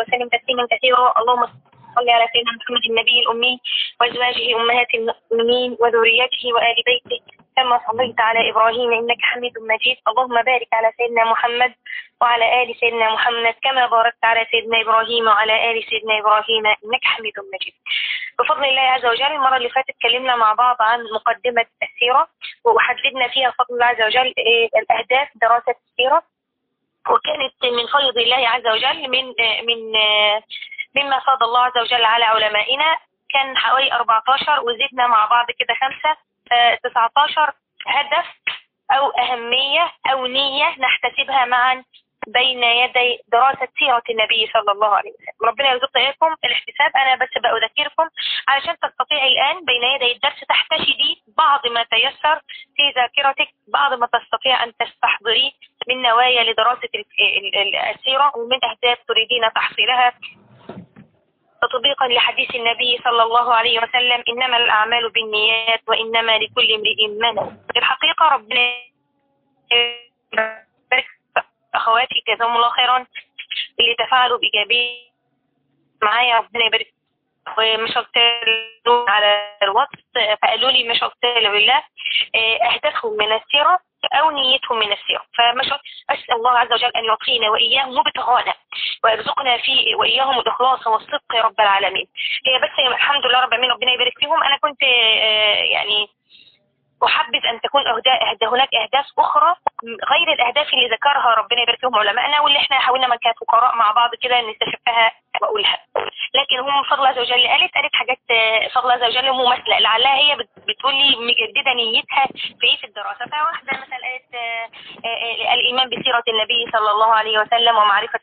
وسلم تسليما كثيرا اللهم صل على سيدنا محمد النبي الأمي وأزواجه أمهات المؤمنين وذريته وآل بيته كما صليت على إبراهيم إنك حميد مجيد اللهم بارك على سيدنا محمد وعلى آل سيدنا محمد كما باركت على سيدنا إبراهيم وعلى آل سيدنا إبراهيم إنك حميد مجيد بفضل الله عز وجل المرة اللي فاتت اتكلمنا مع بعض عن مقدمة السيرة وحددنا فيها بفضل الله عز وجل الأهداف دراسة السيرة وكانت من فيض الله عز وجل من من مما فاض الله عز وجل على علمائنا كان حوالي 14 وزدنا مع بعض كده خمسة 19 هدف أو أهمية أو نية نحتسبها معا بين يدي دراسة سيرة النبي صلى الله عليه وسلم ربنا يرزقنا إياكم الاحتساب أنا بس بأذكركم علشان تستطيعي الآن بين يدي الدرس تحتشدي بعض ما تيسر في ذاكرتك بعض ما تستطيع أن تستحضري من نوايا لدراسة السيرة ومن أهداف تريدين تحصيلها تطبيقا لحديث النبي صلى الله عليه وسلم إنما الأعمال بالنيات وإنما لكل امرئ ما نوى الحقيقة ربنا يبارك أخواتي جزاهم الله خيرا اللي تفاعلوا بإيجابية معايا ربنا يبارك ومش على الواتس فقالوا لي مش بالله أهدافهم من السيرة أو نيتهم من السيرة فمش أسأل الله عز وجل أن يعطينا وإياهم مبتغانا ويرزقنا في وإياهم الإخلاص والصدق يا رب العالمين هي بس الحمد لله رب العالمين ربنا يبارك فيهم أنا كنت يعني أحبذ أن تكون هناك أهداف أخرى غير الأهداف اللي ذكرها ربنا يبارك فيهم علمائنا واللي احنا حاولنا من كفقراء مع بعض كده نستشفها وأقولها لكن هم فضل الله عز وجل قالت قالت حاجات فضل الله عز وجل مماثلة لعلها هي بتقول لي مجددة نيتها في ايه في الدراسة فواحدة مثلا قالت الإيمان بسيرة النبي صلى الله عليه وسلم ومعرفة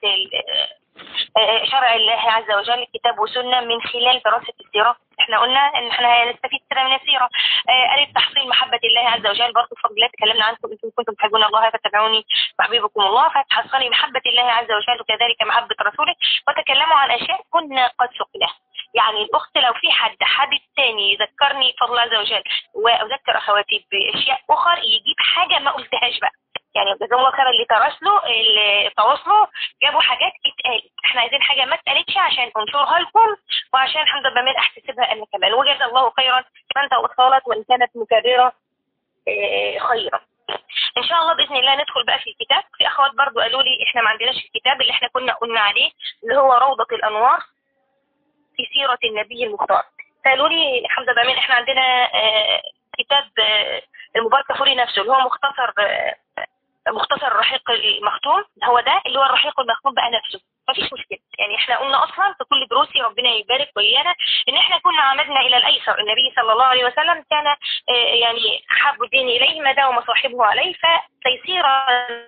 شرع الله عز وجل كتاب وسنة من خلال دراسة السيرة احنا قلنا ان احنا هنستفيد كده من السيرة قالت تحصيل محبة الله عز وجل برضه بفضل الله تكلمنا عنكم انتم كنتم تحبون الله فاتبعوني وحبيبكم الله فتحصلي محبة الله عز وجل وكذلك محبة رسوله وتكلموا عن اشياء كنا قد سقناها يعني الاخت لو في حد حد تاني يذكرني فضل الله عز وجل واذكر اخواتي باشياء اخر يجيب حاجة ما قلتهاش بقى يعني جزاهم الله خير اللي تراسلوا اللي تواصلوا جابوا حاجات اتقالت احنا عايزين حاجه ما اتقالتش عشان انشرها لكم وعشان الحمد لله من احتسبها انا كمان وجزا الله خيرا من توصلت وان كانت مكرره اه خيرا ان شاء الله باذن الله ندخل بقى في الكتاب في اخوات برضو قالوا لي احنا ما عندناش الكتاب اللي احنا كنا قلنا عليه اللي هو روضه الانوار في سيره النبي المختار فقالوا لي الحمد لله من احنا عندنا اه كتاب اه المبارك فوري نفسه اللي هو مختصر مختصر الرحيق المختوم هو ده اللي هو الرحيق المختوم بقى نفسه مفيش مشكلة يعني احنا قلنا اصلا في كل دروسي ربنا يبارك ويانا ان احنا كنا عمدنا الى الايسر النبي صلى الله عليه وسلم كان اه يعني احب الدين اليه ما داوم صاحبه عليه فتيسيرا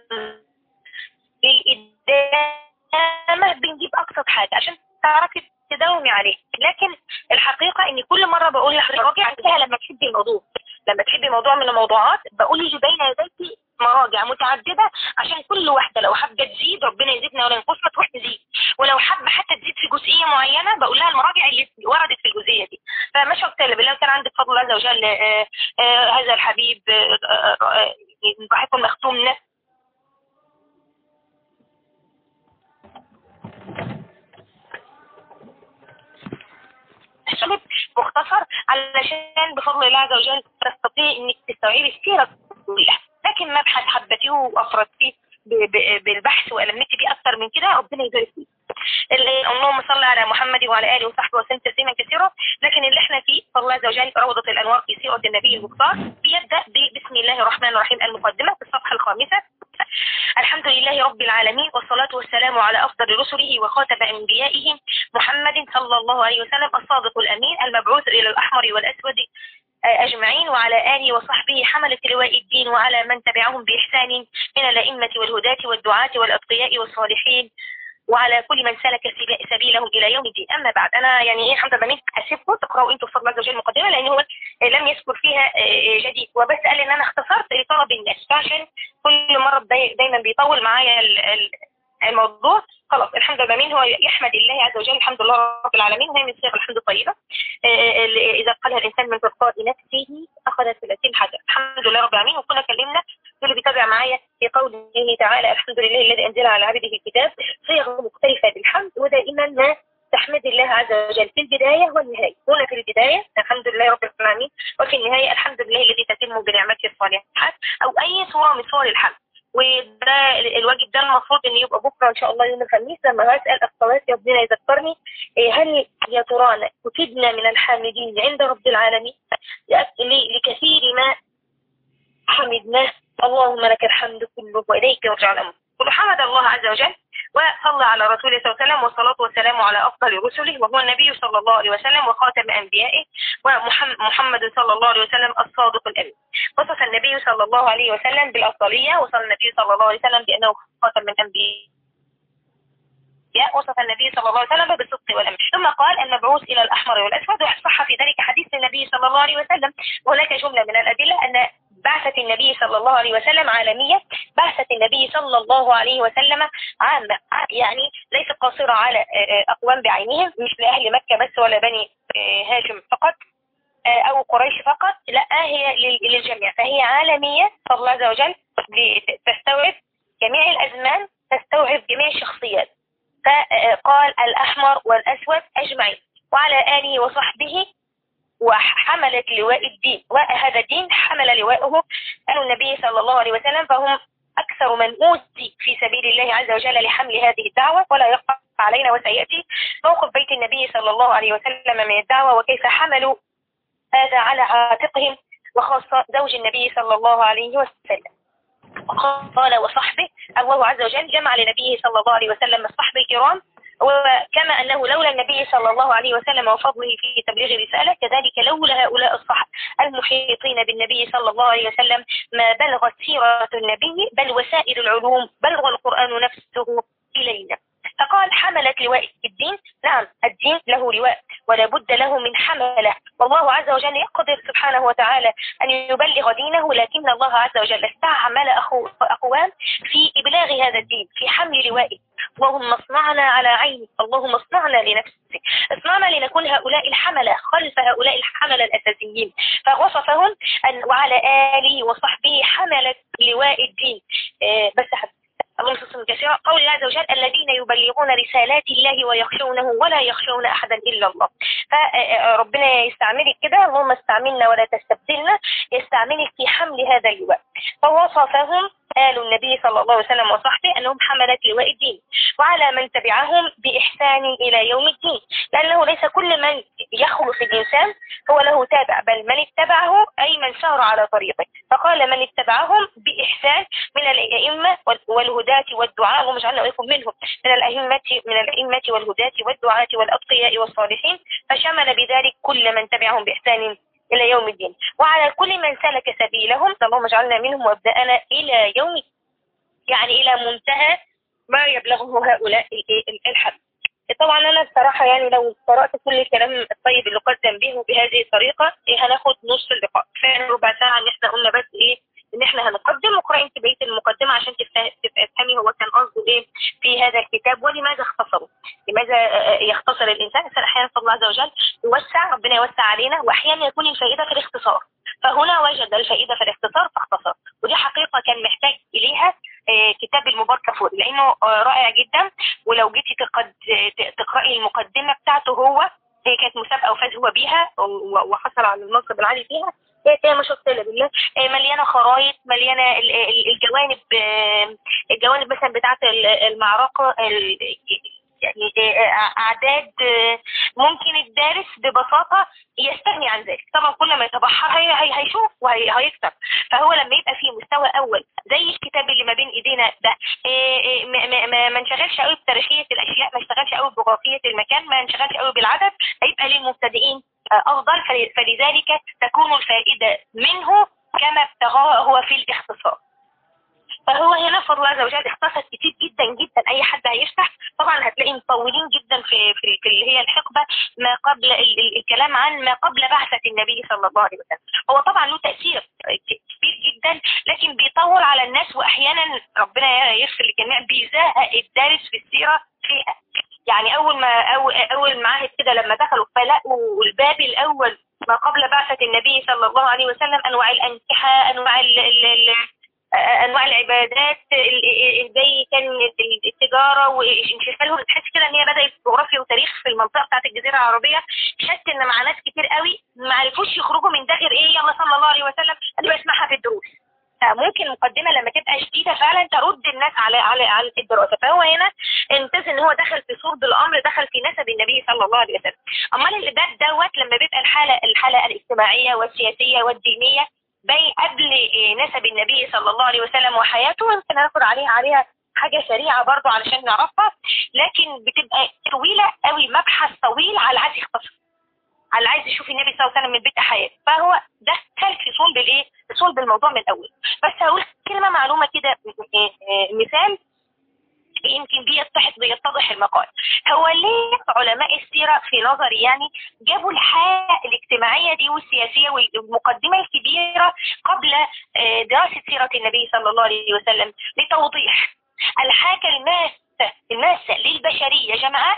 للإدامة بنجيب ابسط حاجة عشان تعرفي تداومي عليه لكن الحقيقة ان كل مرة بقول لحضرتك راجع لما تحبي الموضوع لما تحبي موضوع من الموضوعات بقول لي بين يديك مراجع متعددة عشان كل واحدة لو حابة تزيد ربنا يزيدنا ولا ينقصنا تروح تزيد ولو حابة حتى تزيد في جزئية معينة بقول لها المراجع اللي وردت في الجزئية دي فمش هتكلم بالله كان عندك فضل الله عز وجل آآ آآ هذا الحبيب رحيق المختوم نفس مختصر علشان بفضل الله عز وجل تستطيعي انك تستوعبي السيرة كلها لكن مبحث حبتيه وافردتيه بالبحث والمتي بيه اكتر من كده ربنا يبارك فيه اللهم صل على محمد وعلى اله وصحبه وسلم تسليما كثيرا لكن اللي احنا فيه فضل الله عز وجل روضة الانوار في سيرة النبي المختار بيبدا بسم الله الرحمن الرحيم المقدمة في الصفحة الخامسة الحمد لله رب العالمين والصلاة والسلام على أفضل رسله وخاتم أنبيائه محمد صلى الله عليه وسلم الصادق الأمين المبعوث إلى الأحمر والأسود أجمعين وعلى آله وصحبه حملة لواء الدين وعلى من تبعهم بإحسان من الأئمة والهداة والدعاة والأتقياء والصالحين وعلى كل من سلك سبيلهم إلى يوم الدين أما بعد أنا يعني إيه الحمد لله أسيبكم تقرأوا أنتم بفضل الله عز وجل المقدمة لأن هو لم يذكر فيها جديد وبس قال إن أنا اختصرت لطلب الناس فعشان كل مرة دايما بيطول معايا الموضوع خلاص الحمد لله مين هو يحمد الله عز وجل الحمد لله رب العالمين وهي من صيغ الحمد الطيبة إذا قالها الإنسان من تلقاء نفسه أخذ 30 حاجة الحمد لله رب العالمين وكنا كلمنا اللي بيتابع معايا في قوله تعالى الحمد لله الذي أنزل على عبده الكتاب صيغ مختلفة بالحمد ودائما ما تحمد الله عز وجل في البداية والنهاية هنا في البداية الحمد لله رب العالمين وفي النهاية الحمد لله الذي تتم بنعمته الصالحات أو أي صورة من صور الحمد وده الواجب ده المفروض ان يبقى بكره ان شاء الله يوم الخميس لما هسال اخواتي ربنا يذكرني هل يا ترانا كتبنا من الحامدين عند رب العالمين لكثير ما حمدناه اللهم لك الحمد كله واليك يرجع الامر كل حمد الله عز وجل وصلى على رسوله صلى الله عليه وسلم والصلاة والسلام على أفضل رسله وهو النبي صلى الله عليه وسلم وخاتم أنبيائه ومحمد صلى الله عليه وسلم الصادق الأمين وصف النبي صلى الله عليه وسلم بالأفضلية وصف النبي صلى الله عليه وسلم بأنه خاتم من أنبيائه وصف النبي صلى الله عليه وسلم بالصدق والأمن ثم قال المبعوث إلى الأحمر والأسود وصح في ذلك حديث النبي صلى الله عليه وسلم وهناك جملة من الأدلة أن بعثة النبي صلى الله عليه وسلم عالمية بعثة النبي صلى الله عليه وسلم عامة يعني ليست قاصرة على أقوام بعينهم مش لأهل مكة بس ولا بني هاشم فقط أو قريش فقط لا هي للجميع فهي عالمية صلى الله عز وجل تستوعب جميع الأزمان تستوعب جميع الشخصيات فقال الأحمر والأسود أجمعين وعلى آله وصحبه وحملت لواء الدين وهذا الدين حمل لواءه أن النبي صلى الله عليه وسلم فهم أكثر من أوتي في سبيل الله عز وجل لحمل هذه الدعوة ولا يقع علينا وسيأتي موقف بيت النبي صلى الله عليه وسلم من الدعوة وكيف حملوا هذا على عاتقهم وخاصة زوج النبي صلى الله عليه وسلم قال وصحبه الله عز وجل جمع لنبيه صلى الله عليه وسلم الصحب الكرام وكما أنه لولا النبي صلى الله عليه وسلم وفضله في تبليغ الرسالة كذلك لولا هؤلاء الصحب المحيطين بالنبي صلى الله عليه وسلم ما بلغت سيرة النبي بل وسائر العلوم بل والقرآن نفسه إلينا فقال حملت لواء الدين نعم الدين له لواء ولا بد له من حملة والله عز وجل يقدر سبحانه وتعالى أن يبلغ دينه لكن الله عز وجل استعمل أقوام في إبلاغ هذا الدين في حمل لوائه اللهم اصنعنا على عينك اللهم اصنعنا لنفسك اصنعنا لنكون هؤلاء الحملة خلف هؤلاء الحملة الأساسيين فوصفهم أن وعلى آله وصحبه حملة لواء الدين آه بس حد اللهم صل كثيرا قول الله عز وجل الذين يبلغون رسالات الله ويخشونه ولا يخشون أحدا إلا الله فربنا يستعملك كده اللهم استعملنا ولا تستبدلنا يستعملك في حمل هذا اللواء فوصفهم آل النبي صلى الله عليه وسلم وصحبه أنهم حملة لواء الدين وعلى من تبعهم بإحسان إلى يوم الدين لأنه ليس كل من يخلص الإنسان هو له تابع بل من اتبعه أي من سار على طريقه فقال من اتبعهم بإحسان من الأئمة والهداة والدعاء اللهم اجعلنا وإياكم منهم من الأئمة من الأئمة والهداة والدعاة والأتقياء والصالحين فشمل بذلك كل من تبعهم بإحسان إلى يوم الدين وعلى كل من سلك سبيلهم اللهم اجعلنا منهم وابدأنا إلى يوم يعني إلى منتهى ما يبلغه هؤلاء الحد طبعا أنا بصراحة يعني لو قرأت كل الكلام الطيب اللي قدم به بهذه الطريقة إيه هناخد نص اللقاء فعلا ربع ساعة إن إحنا قلنا بس إيه إن إحنا هنقدم وقرأ أنت بقية المقدمة عشان تفهمي هو كان قصده إيه في هذا الكتاب ولماذا اختصره لماذا يختصر الإنسان الإنسان أحيانا الله عز وجل يوسع ربنا يوسع علينا وأحيانا يكون الفائدة في الاختصار فهنا وجد الفائدة في الاختصار فاختصر ودي حقيقة كان محتاج إليها كتاب المباركة فوق لأنه رائع جدا ولو جيتي تقرأي المقدمة بتاعته هو هي كانت مسابقة وفاز هو بيها وحصل على المنصب العالي فيها هي كده ما شفت الا بالله مليانه خرايط مليانه الجوانب الجوانب مثلا بتاعت المعركه يعني اعداد ممكن الدارس ببساطة يستغني عن ذلك طبعا كل ما يتبحر هي هي هيشوف وهيكتب فهو لما يبقى في مستوى اول زي الكتاب اللي ما بين ايدينا ده ما انشغلش قوي بتاريخية الاشياء ما انشغلش قوي بجغرافية المكان ما انشغلش قوي بالعدد هيبقى للمبتدئين افضل فلذلك تكون الفائدة منه كما ابتغاه هو في الاختصار فهو هنا فضل الله عز وجل اختصر كتير جدا جدا اي حد هيفتح طبعا هتلاقي مطولين جدا في في, في اللي هي الحقبه ما قبل ال ال الكلام عن ما قبل بعثه النبي صلى الله عليه وسلم هو طبعا له تاثير كبير جدا لكن بيطول على الناس واحيانا ربنا يغفر للجميع بيزهق الدارس في السيره فيها يعني اول ما اول اول معاهد كده لما دخلوا فلقوا الباب الاول ما قبل بعثة النبي صلى الله عليه وسلم أنواع الأنكحة أنواع ال ال ال انواع العبادات ازاي كان التجاره وانشغالهم تحس كده ان هي بدات جغرافيا وتاريخ في المنطقه بتاعت الجزيره العربيه شت ان مع ناس كتير قوي ما عرفوش يخرجوا من ده غير ايه يلا صلى الله عليه وسلم انا بسمعها في الدروس ممكن المقدمه لما تبقى شديده فعلا ترد الناس على على على الدراسه فهو هنا امتاز ان هو دخل في صلب الامر دخل في نسب النبي صلى الله عليه وسلم امال الباب دوت لما بيبقى الحاله الحاله الاجتماعيه والسياسيه والدينيه بين قبل نسب النبي صلى الله عليه وسلم وحياته يمكن ناخد عليها عليها حاجة سريعة برضو علشان نعرفها لكن بتبقى طويلة قوي مبحث طويل على عايز يختصر على عايز يشوف النبي صلى الله عليه وسلم من بيت حياته فهو دخل في صلب الايه في صلب الموضوع من الاول بس هقول كلمة معلومة كده مثال يمكن بيتضح بيتضح المقال هو ليه علماء السيرة في نظري يعني جابوا الحالة الاجتماعية دي والسياسية والمقدمة الكبيرة قبل دراسة سيرة النبي صلى الله عليه وسلم لتوضيح الحاجة الماسة الماسة للبشرية يا جماعة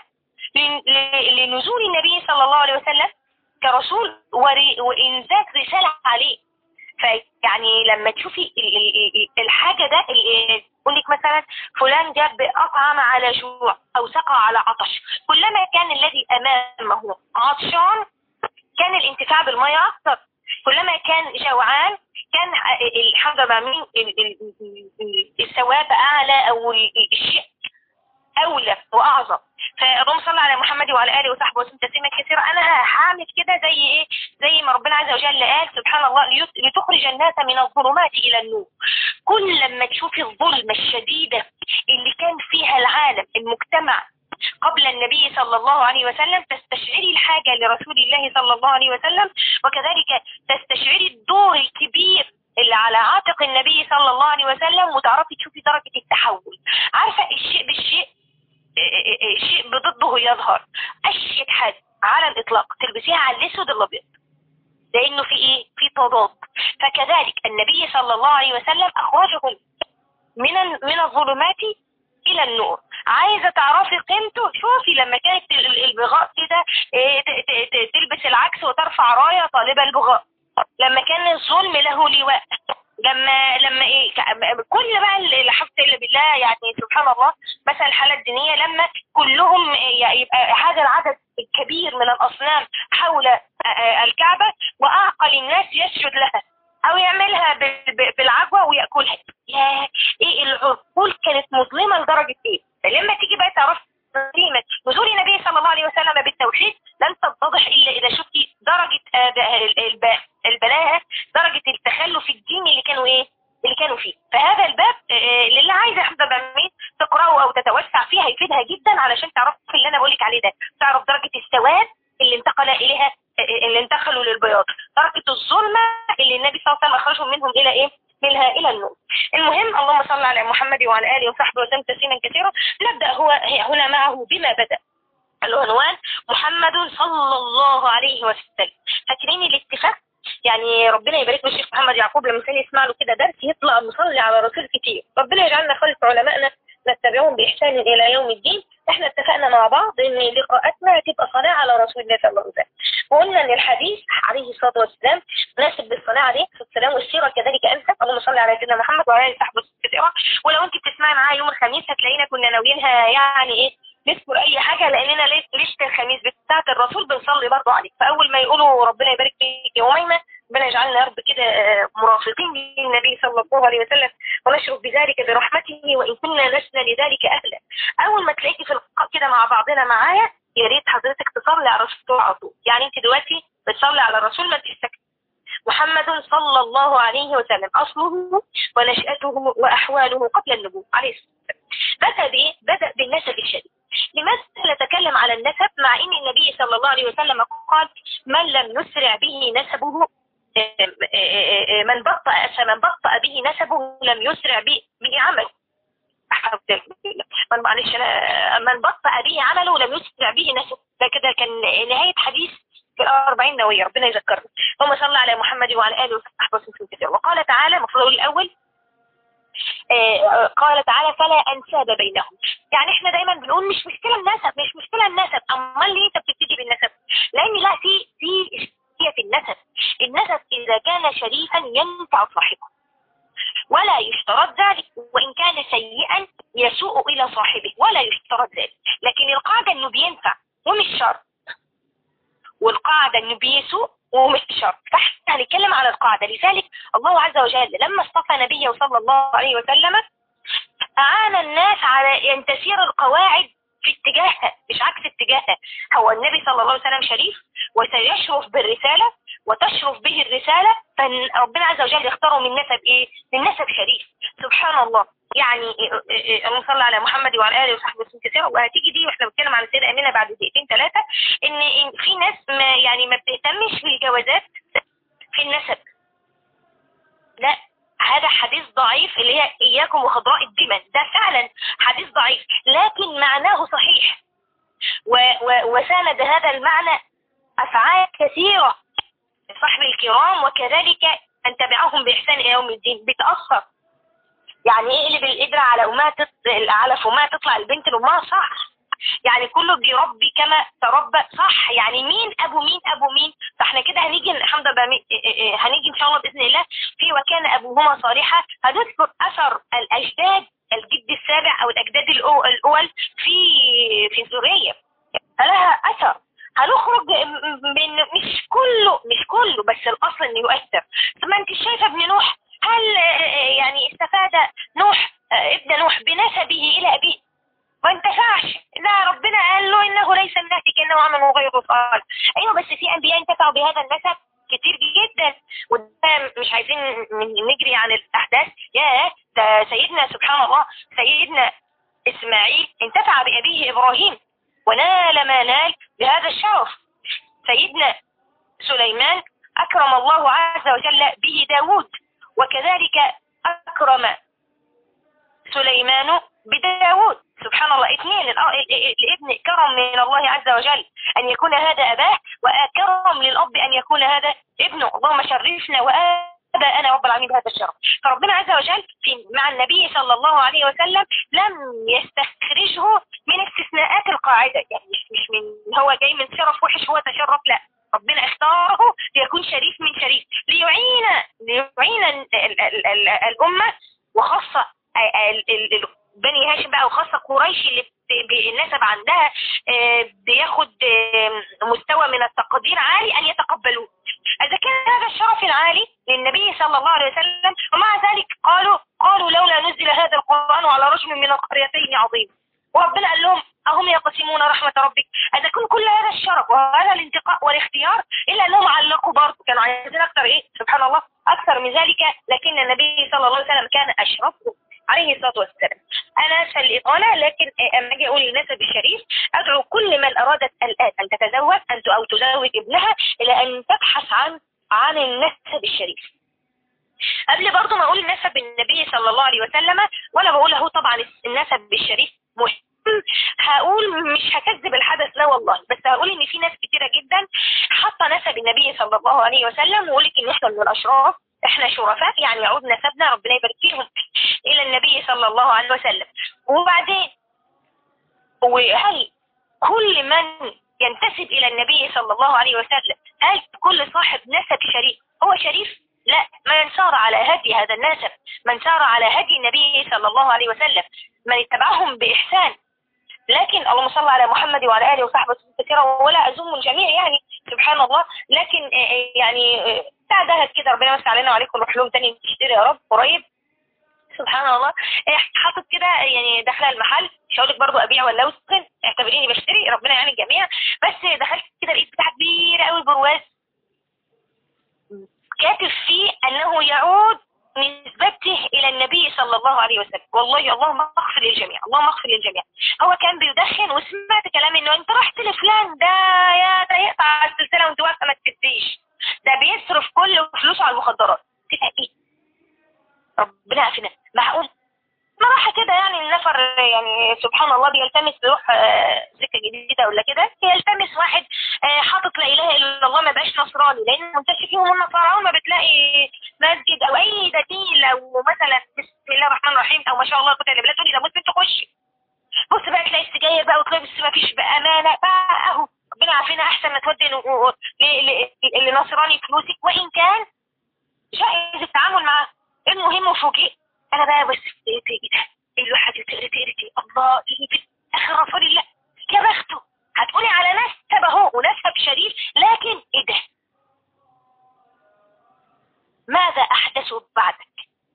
لنزول النبي صلى الله عليه وسلم كرسول وإنزال رسالة عليه فيعني لما تشوفي الحاجة ده يقول لك مثلا فلان جاب أطعم على جوع أو سقى على عطش كلما كان الذي أمامه عطشان كان الانتفاع بالمية أكثر كلما كان جوعان كان الحاجة مين الثواب أعلى أو الشيء أولى وأعظم فاللهم صل على محمد وعلى اله وصحبه وسلم تسليما كثيرا انا هعمل كده زي ايه زي ما ربنا عز وجل قال سبحان الله لتخرج الناس من الظلمات الى النور كل لما تشوفي الظلمه الشديده اللي كان فيها العالم المجتمع قبل النبي صلى الله عليه وسلم تستشعري الحاجة لرسول الله صلى الله عليه وسلم وكذلك تستشعري الدور الكبير اللي على عاتق النبي صلى الله عليه وسلم وتعرفي تشوفي درجة التحول عارفة الشيء بالشيء شيء بضده يظهر اشيك حاجه على الاطلاق تلبسيها على الاسود الابيض لانه في ايه في تضاد فكذلك النبي صلى الله عليه وسلم اخرجهم من من الظلمات الى النور عايزه تعرفي قيمته شوفي لما كانت البغاء كده تلبس العكس وترفع رايه طالبه البغاء لما كان الظلم له لواء لما لما ايه كل بقى اللي حفظ الا بالله يعني سبحان الله مثلا الحاله الدينيه لما كلهم يبقى هذا العدد الكبير من الاصنام حول الكعبه واعقل الناس يسجد لها او يعملها بالعجوه وياكلها يا ايه العقول كانت مظلمه لدرجه ايه لما تيجي بقى تعرف قيمه نزول النبي صلى الله عليه وسلم بالتوحيد لن تتضح الا اذا شفتي درجه البلاهه درجه التخلف الديني اللي كانوا ايه اللي كانوا فيه فهذا الباب اللي عايزه حد بعمين تقراه او تتوسع فيه هيفيدها جدا علشان تعرف اللي انا بقولك عليه ده تعرف درجه السواد اللي انتقل اليها اللي انتقلوا للبياض درجه الظلمه اللي النبي صلى الله عليه وسلم اخرجهم منهم الى ايه منها الى النور المهم اللهم صل على محمد وعلى اله وصحبه وسلم تسليما كثيرا نبدا هو هنا معه بما بدا العنوان محمد صلى الله عليه وسلم فاكرين الاتفاق يعني ربنا يبارك له الشيخ محمد يعقوب لما كان يسمع له كده درس يطلع مصلي على رسول كتير ربنا يجعلنا خلف علمائنا نتبعهم باحسان الى يوم الدين احنا اتفقنا مع بعض ان لقاءاتنا هتبقى صلاه على رسول الله صلى الله عليه وسلم وقلنا ان الحديث عليه الصلاه والسلام مناسب بالصلاه عليه الصلاه والسلام والسيره كذلك انسب اللهم صل على سيدنا محمد وعلى اله وصحبه وسلم ولو انت بتسمعي معايا يوم الخميس هتلاقينا كنا ناويينها يعني ايه نذكر اي حاجه لاننا ليله الخميس بتاعه الرسول بنصلي برضه عليه فاول ما يقولوا ربنا يبارك فيك يومينا ربنا يجعلنا يا رب كده مرافقين للنبي صلى الله عليه وسلم ونشرف بذلك برحمته وان كنا لسنا لذلك اهلا اول ما تلاقيكي في اللقاء كده مع بعضنا معايا يا ريت حضرتك تصلي على الرسول على طول يعني انت دلوقتي بتصلي على الرسول ما تستكتي محمد صلى الله عليه وسلم اصله ونشأته واحواله قبل النبوة عليه الصلاه والسلام بدا بايه؟ بدا بالنسب الشديد لماذا نتكلم على النسب مع ان النبي صلى الله عليه وسلم قال من لم يسرع به نسبه من بطأ فمن بطأ به نسبه لم يسرع به به عمله من معلش انا من بطأ به عمله لم يسرع به نسب ده كده كان نهاية حديث في الأربعين نووية ربنا يذكرنا اللهم صل على محمد وعلى آله وصحبه وسلم كثير وقال تعالى المفروض الأول آه قال تعالى فلا أنساب بينهم يعني احنا دايما بنقول مش مشكلة النسب مش مشكلة النسب أمال ليه انت بتبتدي بالنسب لأن لا في في هي في النسب النسب إذا كان شريفا ينفع صاحبه ولا يشترط ذلك وإن كان سيئا يسوء إلى صاحبه ولا يشترط ذلك لكن القاعدة أنه بينفع ومش شرط والقاعدة أنه بيسوء ومش شرط فاحنا هنتكلم على القاعدة لذلك الله عز وجل لما اصطفى نبيه صلى الله عليه وسلم أعان الناس على أن تسير القواعد في اتجاهها مش عكس اتجاهها هو النبي صلى الله عليه وسلم شريف وسيشرف بالرسالة وتشرف به الرسالة فربنا عز وجل يختاره من نسب ايه من نسب شريف سبحان الله يعني اللهم صل على محمد وعلى اله وصحبه وسلم كثيرا وهتيجي دي واحنا بنتكلم عن السيده امينه بعد دقيقتين ثلاثه ان في ناس ما يعني ما بتهتمش بالجوازات في النسب لا هذا حديث ضعيف اللي هي اياكم وخضراء الدمن ده فعلا حديث ضعيف لكن معناه صحيح و و وساند هذا المعنى افعال كثيره صحب الكرام وكذلك أن تبعهم بإحسان إلى يوم الدين بتأثر يعني ايه اللي بالقدرة على أمها تطلع على فمها تطلع البنت لأمها صح يعني كله بيربي كما تربى صح يعني مين أبو مين أبو مين فاحنا كده هنيجي الحمد لله هنيجي إن شاء الله بإذن الله في وكان أبوهما صالحا هنذكر أثر الأجداد الجد السابع أو الأجداد الأول في في سوريا فلها أثر هنخرج من مش كله مش كله بس الاصل انه يؤثر ثم انت شايفه ابن نوح هل يعني استفاد نوح ابن نوح بنسبه الى ابيه ما انتفعش لا ربنا قال له انه ليس من اهلك انه عمل غير صالح ايوه بس في انبياء انتفعوا بهذا النسب كتير جدا وده مش عايزين نجري عن الاحداث يا ده سيدنا سبحان الله سيدنا اسماعيل انتفع بابيه ابراهيم ونال ما نال بهذا الشرف سيدنا سليمان أكرم الله عز وجل به داود وكذلك أكرم سليمان بداود سبحان الله اثنين الابن كرم من الله عز وجل أن يكون هذا أباه وأكرم للأب أن يكون هذا ابنه اللهم شرفنا وآباءنا رب العالمين بهذا الشرف فربنا عز وجل في مع النبي صلى الله عليه وسلم لم يستخرجه من استثناءات القاعدة يعني مش, مش من هو جاي من شرف وحش هو تشرف لا ربنا اختاره ليكون شريف من شريف ليعين ليعين الأمة وخاصة بني هاشم بقى وخاصة قريش اللي النسب عندها بياخد مستوى من التقدير عالي أن يتقبلوه إذا كان هذا الشرف العالي للنبي صلى الله عليه وسلم ومع ذلك قالوا قالوا لولا نزل هذا القرآن على رجل من القريتين عظيم وربنا قال لهم أهم يقسمون رحمة ربك إذا كان كل هذا الشرف وهذا الانتقاء والاختيار إلا أنهم علقوا برضه كانوا عايزين أكثر إيه سبحان الله أكثر من ذلك لكن النبي صلى الله عليه وسلم كان أشرفهم عليه الصلاة والسلام أنا أسفل الإطالة لكن أما أجي أقول للنسب الشريف أدعو كل من أرادت الآن أن تتزوج أن أو تزوج ابنها إلى أن تبحث عن عن النسب الشريف قبل برضه ما أقول نسب النبي صلى الله عليه وسلم ولا بقول له طبعا النسب الشريف مهم هقول مش هكذب الحدث لا والله بس هقول ان في ناس كتيرة جدا حاطه نسب النبي صلى الله عليه وسلم ويقول لك ان احنا من الاشراف احنا شرفاء يعني يعود نسبنا ربنا يبارك فيهم الى النبي صلى الله عليه وسلم وبعدين وهل كل من ينتسب الى النبي صلى الله عليه وسلم هل كل صاحب نسب شريف هو شريف لا من سار على هدي هذا النسب من سار على هدي النبي صلى الله عليه وسلم من اتبعهم بإحسان لكن اللهم صل على محمد وعلى آله وصحبه كثيرا ولا أزوم الجميع يعني سبحان الله لكن يعني بعدها كده ربنا يمسك علينا وعليكم نروح لهم تاني نشتري يا رب قريب سبحان الله حاطط كده يعني داخله المحل مش هقول لك برضه ابيع ولا اسكن اعتبريني بشتري ربنا يعني الجميع بس دخلت كده لقيت بتاع كبيره قوي برواز كاتب فيه انه يعود نسبته الى النبي صلى الله عليه وسلم والله اللهم اغفر للجميع اللهم اغفر للجميع هو كان بيدخن وسمعت كلام انه انت رحت لفلان ده يا ده يقطع السلسله وانت واقفه ما تكتيش ده بيصرف كل فلوسه على المخدرات تبقى ايه ربنا عافينا معقول هو بيلتمس يروح آه، سكه جديده ولا كده يلتمس واحد آه، حاطط لا اله الا الله ما بقاش نصراني لان منتشر فيهم النصارى اول ما بتلاقي مسجد او اي دليل او مثلا بسم الله الرحمن الرحيم او ما شاء الله قلت لا تقولي ده مسلم تخش بص بقى تلاقي السجاير بقى وتلاقي بس ما فيش بامانه بقى اهو ربنا عارفين احسن ما تودي لنصراني فلوسك وان كان جائز التعامل معاه المهم فوجئت انا بقى بس ايه ده الواحد تقري تقري الله ايه في اخر رسول الله يا بخته هتقولي على نسب اهو ونسب شريف لكن ايه ده ماذا احدثوا بعدك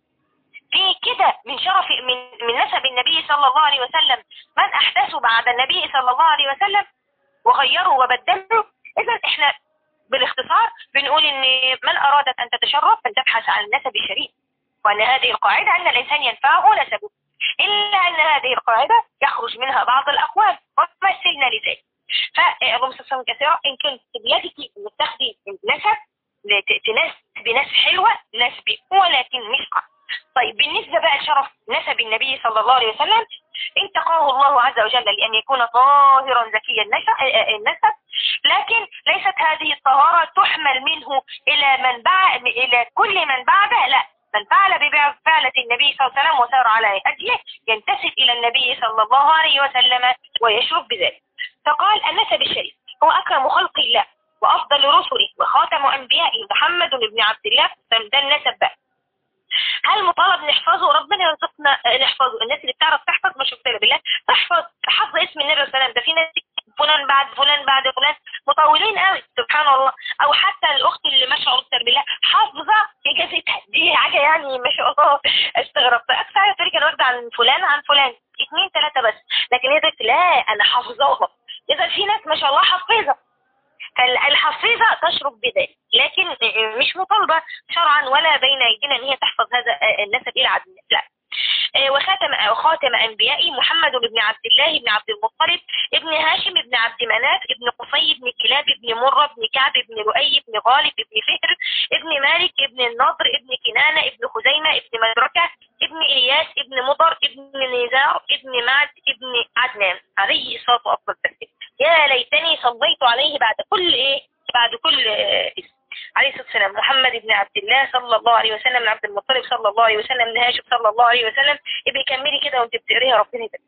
في كده من شرف من من نسب النبي صلى الله عليه وسلم من احدثوا بعد النبي صلى الله عليه وسلم وغيروا وبدلوا اذا احنا بالاختصار بنقول ان من ارادت ان تتشرف فلتبحث عن النسب الشريف وان هذه القاعدة ان الانسان ينفعه نسبه الا ان هذه القاعدة يخرج منها بعض الاقوال ومثلنا لذلك فاللهم صل وسلم كثيرا ان كنت بيدك ان تاخدي النسب تنسبي ناس حلوة نسبي ولكن مش طيب بالنسبة بقى لشرف نسب النبي صلى الله عليه وسلم انتقاه الله عز وجل لأن يكون طاهرا زكي النسب لكن ليست هذه الطهارة تحمل منه إلى من بعد إلى كل من بعده لا من فعل بفعلة النبي صلى الله عليه وسلم وسار على هديه ينتسب إلى النبي صلى الله عليه وسلم ويشرف بذلك فقال النسب الشريف هو أكرم خلق الله وأفضل رسله وخاتم أنبيائه محمد بن عبد الله ده النسب بقى هل مطالب نحفظه ربنا يرزقنا نحفظه الناس اللي بتعرف تحفظ ما شفت بالله تحفظ تحفظ اسم النبي صلى الله عليه وسلم ده في ناس فلان بعد فلان بعد فلان مطولين قوي سبحان الله او حتى الاخت اللي ما شاء الله بالله حافظه اجازتها دي حاجه يعني ما شاء الله استغربت اكثر حاجه تقول انا واخده عن فلان عن فلان اثنين ثلاثه بس لكن هي لا انا حافظاها اذا في ناس ما شاء الله حافظه فالحفيظة تشرب بذلك لكن مش مطالبة شرعا ولا بين ايدينا ان هي تحفظ هذا النسب الى عدل لا وخاتم خاتم انبيائي محمد بن عبد الله بن عبد المطلب ابن هاشم بن عبد مناف ابن قصي بن كلاب بن مرة بن كعب بن لؤي بن غالب بن فهر ابن مالك ابن النضر ابن كنانة ابن خزيمة ابن مدركة ابن إلياس ابن مضر ابن نزار ابن معد ابن عدنان عليه الصلاة والسلام يا ليتني صليت عليه بعد كل ايه بعد كل اسم عليه الصلاة والسلام محمد بن عبد الله صلى الله عليه وسلم بن عبد المطلب صلى الله عليه وسلم بن هاشم صلى الله عليه وسلم ابي كملي كده وانت بتقريها ربنا يبارك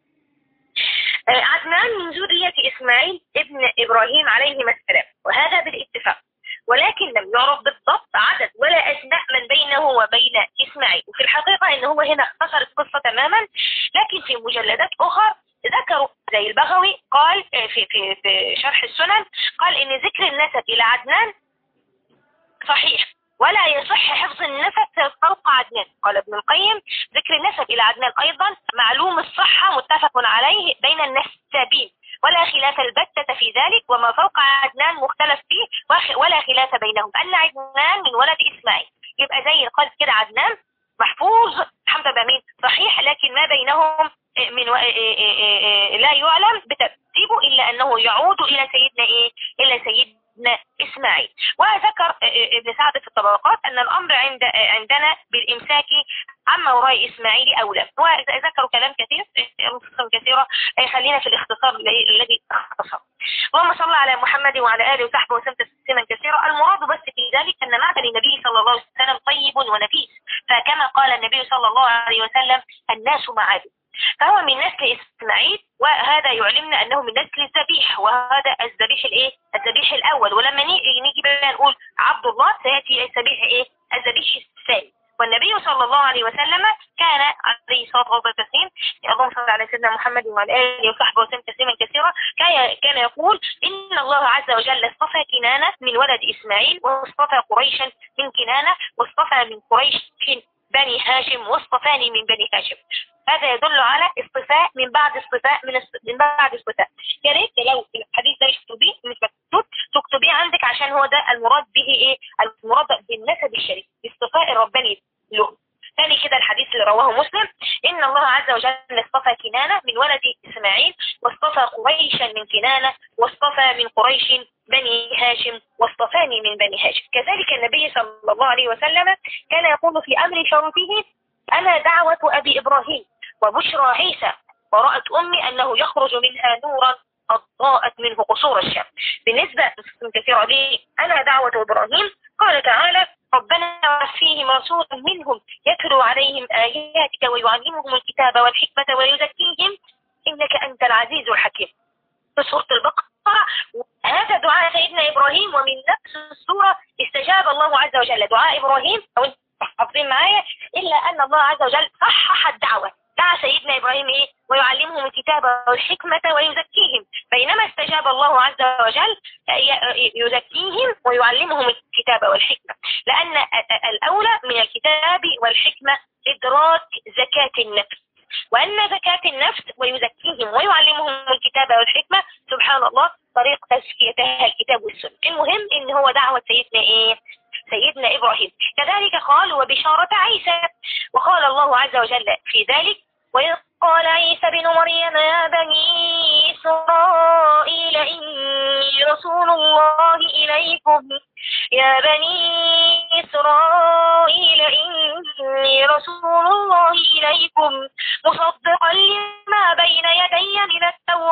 عدنان من ذرية إسماعيل ابن إبراهيم عليهما السلام وهذا بالاتفاق ولكن لم يعرف بالضبط عدد ولا أسماء من بينه وبين إسماعيل وفي الحقيقة أنه هو هنا اختصر القصة تماما لكن في مجلدات أخرى ذكروا زي البغوي قال في في في شرح السنن قال ان ذكر النسب الى عدنان صحيح ولا يصح حفظ النسب فوق عدنان قال ابن القيم ذكر النسب الى عدنان ايضا معلوم الصحة متفق عليه بين النسابين ولا خلاف البتة في ذلك وما فوق عدنان مختلف فيه ولا خلاف بينهم أن عدنان من ولد إسماعيل يبقى زي قال كده عدنان محفوظ الحمد لله صحيح لكن ما بينهم من و... لا يعلم بترتيبه إلا أنه يعود إلى سيدنا إيه إلى سيدنا إسماعيل وذكر ابن سعد في الطبقات أن الأمر عند عندنا بالإمساك عما وراء إسماعيل أولى وذكروا كلام كثير نصوصا كثيرة خلينا في الاختصار الذي اختصر اللهم صل على محمد وعلى آله وصحبه وسلم تسليما كثيرا المراد بس في ذلك أن معدن النبي صلى الله عليه وسلم طيب ونفيس فكما قال النبي صلى الله عليه وسلم الناس معادن فهو من نسل إسماعيل وهذا يعلمنا أنه من نسل الذبيح وهذا الذبيح الإيه؟ الذبيح الأول ولما نيجي نيجي بقى نقول عبد الله سيأتي الذبيح إيه؟ الذبيح الثاني والنبي صلى الله عليه وسلم كان عليه الصلاة والسلام اللهم صل على سيدنا محمد وعلى آله وصحبه وسلم تسليما كثيرا كان يقول إن الله عز وجل اصطفى كنانة من ولد إسماعيل واصطفى قريشا من كنانة واصطفى من قريش بني هاشم واصطفاني من بني هاشم هذا يدل على اصطفاء من بعد اصطفاء من من بعد اصطفاء يا ريت لو الحديث ده تكتبيه مش مكتوب تكتبيه عندك عشان هو ده المراد به ايه المراد بالنسب الشريف الاصطفاء الرباني له ثاني كده الحديث اللي رواه مسلم إن الله عز وجل اصطفى كنانة من ولد إسماعيل واصطفى قريشا من كنانة واصطفى من قريش بني هاشم واصطفاني من بني هاشم كذلك النبي صلى الله عليه وسلم كان يقول في أمر شرفه أنا دعوة أبي إبراهيم وبشرى عيسى ورأت أمي أنه يخرج منها نورا أضاءت منه قصور الشام بالنسبة كثيرة لي أنا دعوة إبراهيم قال تعالى ربنا فيهم رسولا منهم يتلو عليهم آياتك ويعلمهم الكتاب والحكمة ويزكيهم إنك أنت العزيز الحكيم في سورة البقرة هذا دعاء سيدنا إبراهيم ومن نفس السورة استجاب الله عز وجل دعاء إبراهيم أو حافظين معايا إلا أن الله عز وجل صحح الدعوة دعا سيدنا إبراهيم إيه ويعلمهم الكتاب والحكمة ويزكيهم بينما استجاب الله عز وجل يزكيهم ويعلمهم الكتاب والحكمة لأن الأولى من الكتاب والحكمة إدراك زكاة النفس وأن زكاة النفس ويزكيهم ويعلمهم الكتاب والحكمة سبحان الله طريق تزكيتها الكتاب والسنة المهم إن هو دعوة سيدنا إيه سيدنا إبراهيم كذلك قال وبشارة عيسى وقال الله عز وجل في ذلك وإذ قال عيسى بن مريم يا بني إسرائيل إني رسول الله إليكم يا بني إسرائيل إني رسول الله إليكم مصدقا لما بين يدي من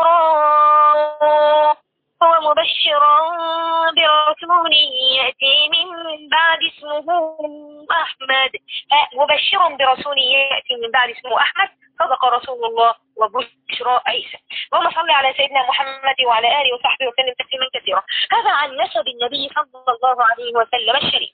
التوراة ومبشرا برسول يأتي من بعد اسمه أحمد مبشرا برسول يأتي من بعد اسمه أحمد صدق رسول الله وبشرى عيسى اللهم صل على سيدنا محمد وعلى آله وصحبه وسلم تسليما كثيرا هذا عن نسب النبي صلى الله عليه وسلم الشريف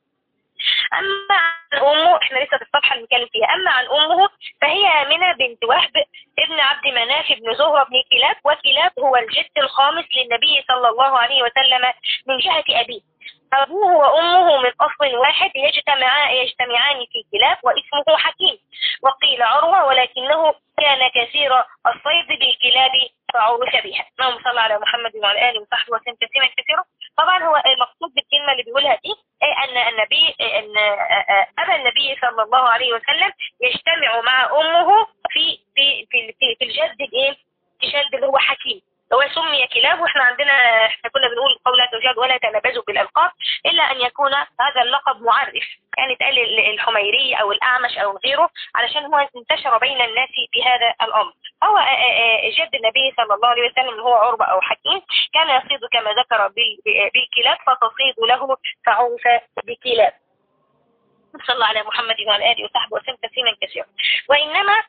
أما عن أمه إحنا لسه في الصفحة اللي بنتكلم فيها أما عن أمه فهي آمنة بنت وهب ابن عبد مناف بن زهرة بن كلاب وكلاب هو الجد الخامس للنبي صلى الله عليه وسلم من جهة أبيه أبوه وأمه من أصل واحد يجتمع يجتمعان في كلاب واسمه حكيم وقيل عروة ولكنه كان كثير الصيد بالكلاب فعرف بها اللهم صل على محمد وعلى آله وصحبه وسلم تسليما كثيرا طبعا هو المقصود بالكلمة اللي بيقولها دي أن النبي أن أبا النبي صلى الله عليه وسلم يجتمع مع أمه في في في, في, في الجد الإيه؟ الجد اللي هو حكيم هو سمي كلاب واحنا عندنا احنا كنا بنقول قولا توجد ولا تنابزوا بالالقاب الا ان يكون هذا اللقب معرف يعني تقال الحميري او الاعمش او غيره علشان هو انتشر بين الناس بهذا الامر هو جد النبي صلى الله عليه وسلم هو عربة او حكيم كان يصيد كما ذكر بالكلاب فتصيد له فعوف بكلاب صلى على محمد وعلى آله وصحبه وسلم تسليما كثيرا وإنما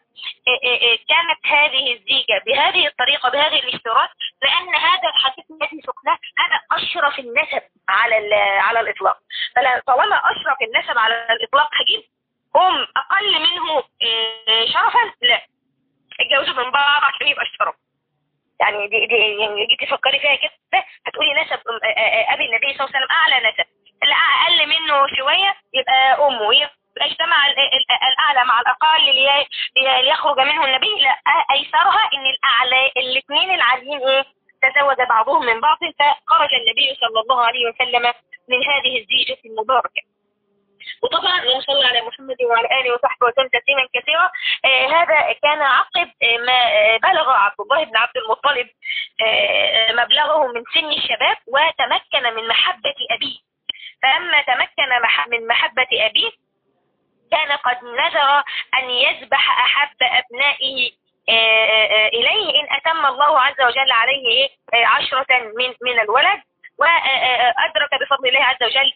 كانت هذه الزيجة بهذه الطريقة بهذه الاشتراك لأن هذا الحديث الذي سقناه هذا أشرف النسب على على الإطلاق طالما أشرف النسب على الإطلاق هجيب هم أقل منه شرفا لا اتجوزوا من بعض عشان يبقى الشرف يعني دي دي يعني جيتي تفكري فيها كده هتقولي نسب ابي النبي صلى الله عليه وسلم اعلى نسب اللي اقل منه شويه يبقى امه يبقى اجتمع الاعلى مع الاقل ليخرج منه النبي لا ايسرها ان الاعلى الاثنين العاليين ايه تزوج بعضهم من بعض فخرج النبي صلى الله عليه وسلم من هذه الزيجة المباركة وطبعا اللهم صل على محمد وعلى اله وصحبه وسلم تسليما كثيرا آه هذا كان عقب آه ما بلغ عبد الله بن عبد المطلب آه مبلغه من سن الشباب وتمكن من محبة أبيه فلما تمكن من محبة أبيه كان قد نذر أن يذبح أحب أبنائه إليه إن أتم الله عز وجل عليه عشرة من من الولد وأدرك بفضل الله عز وجل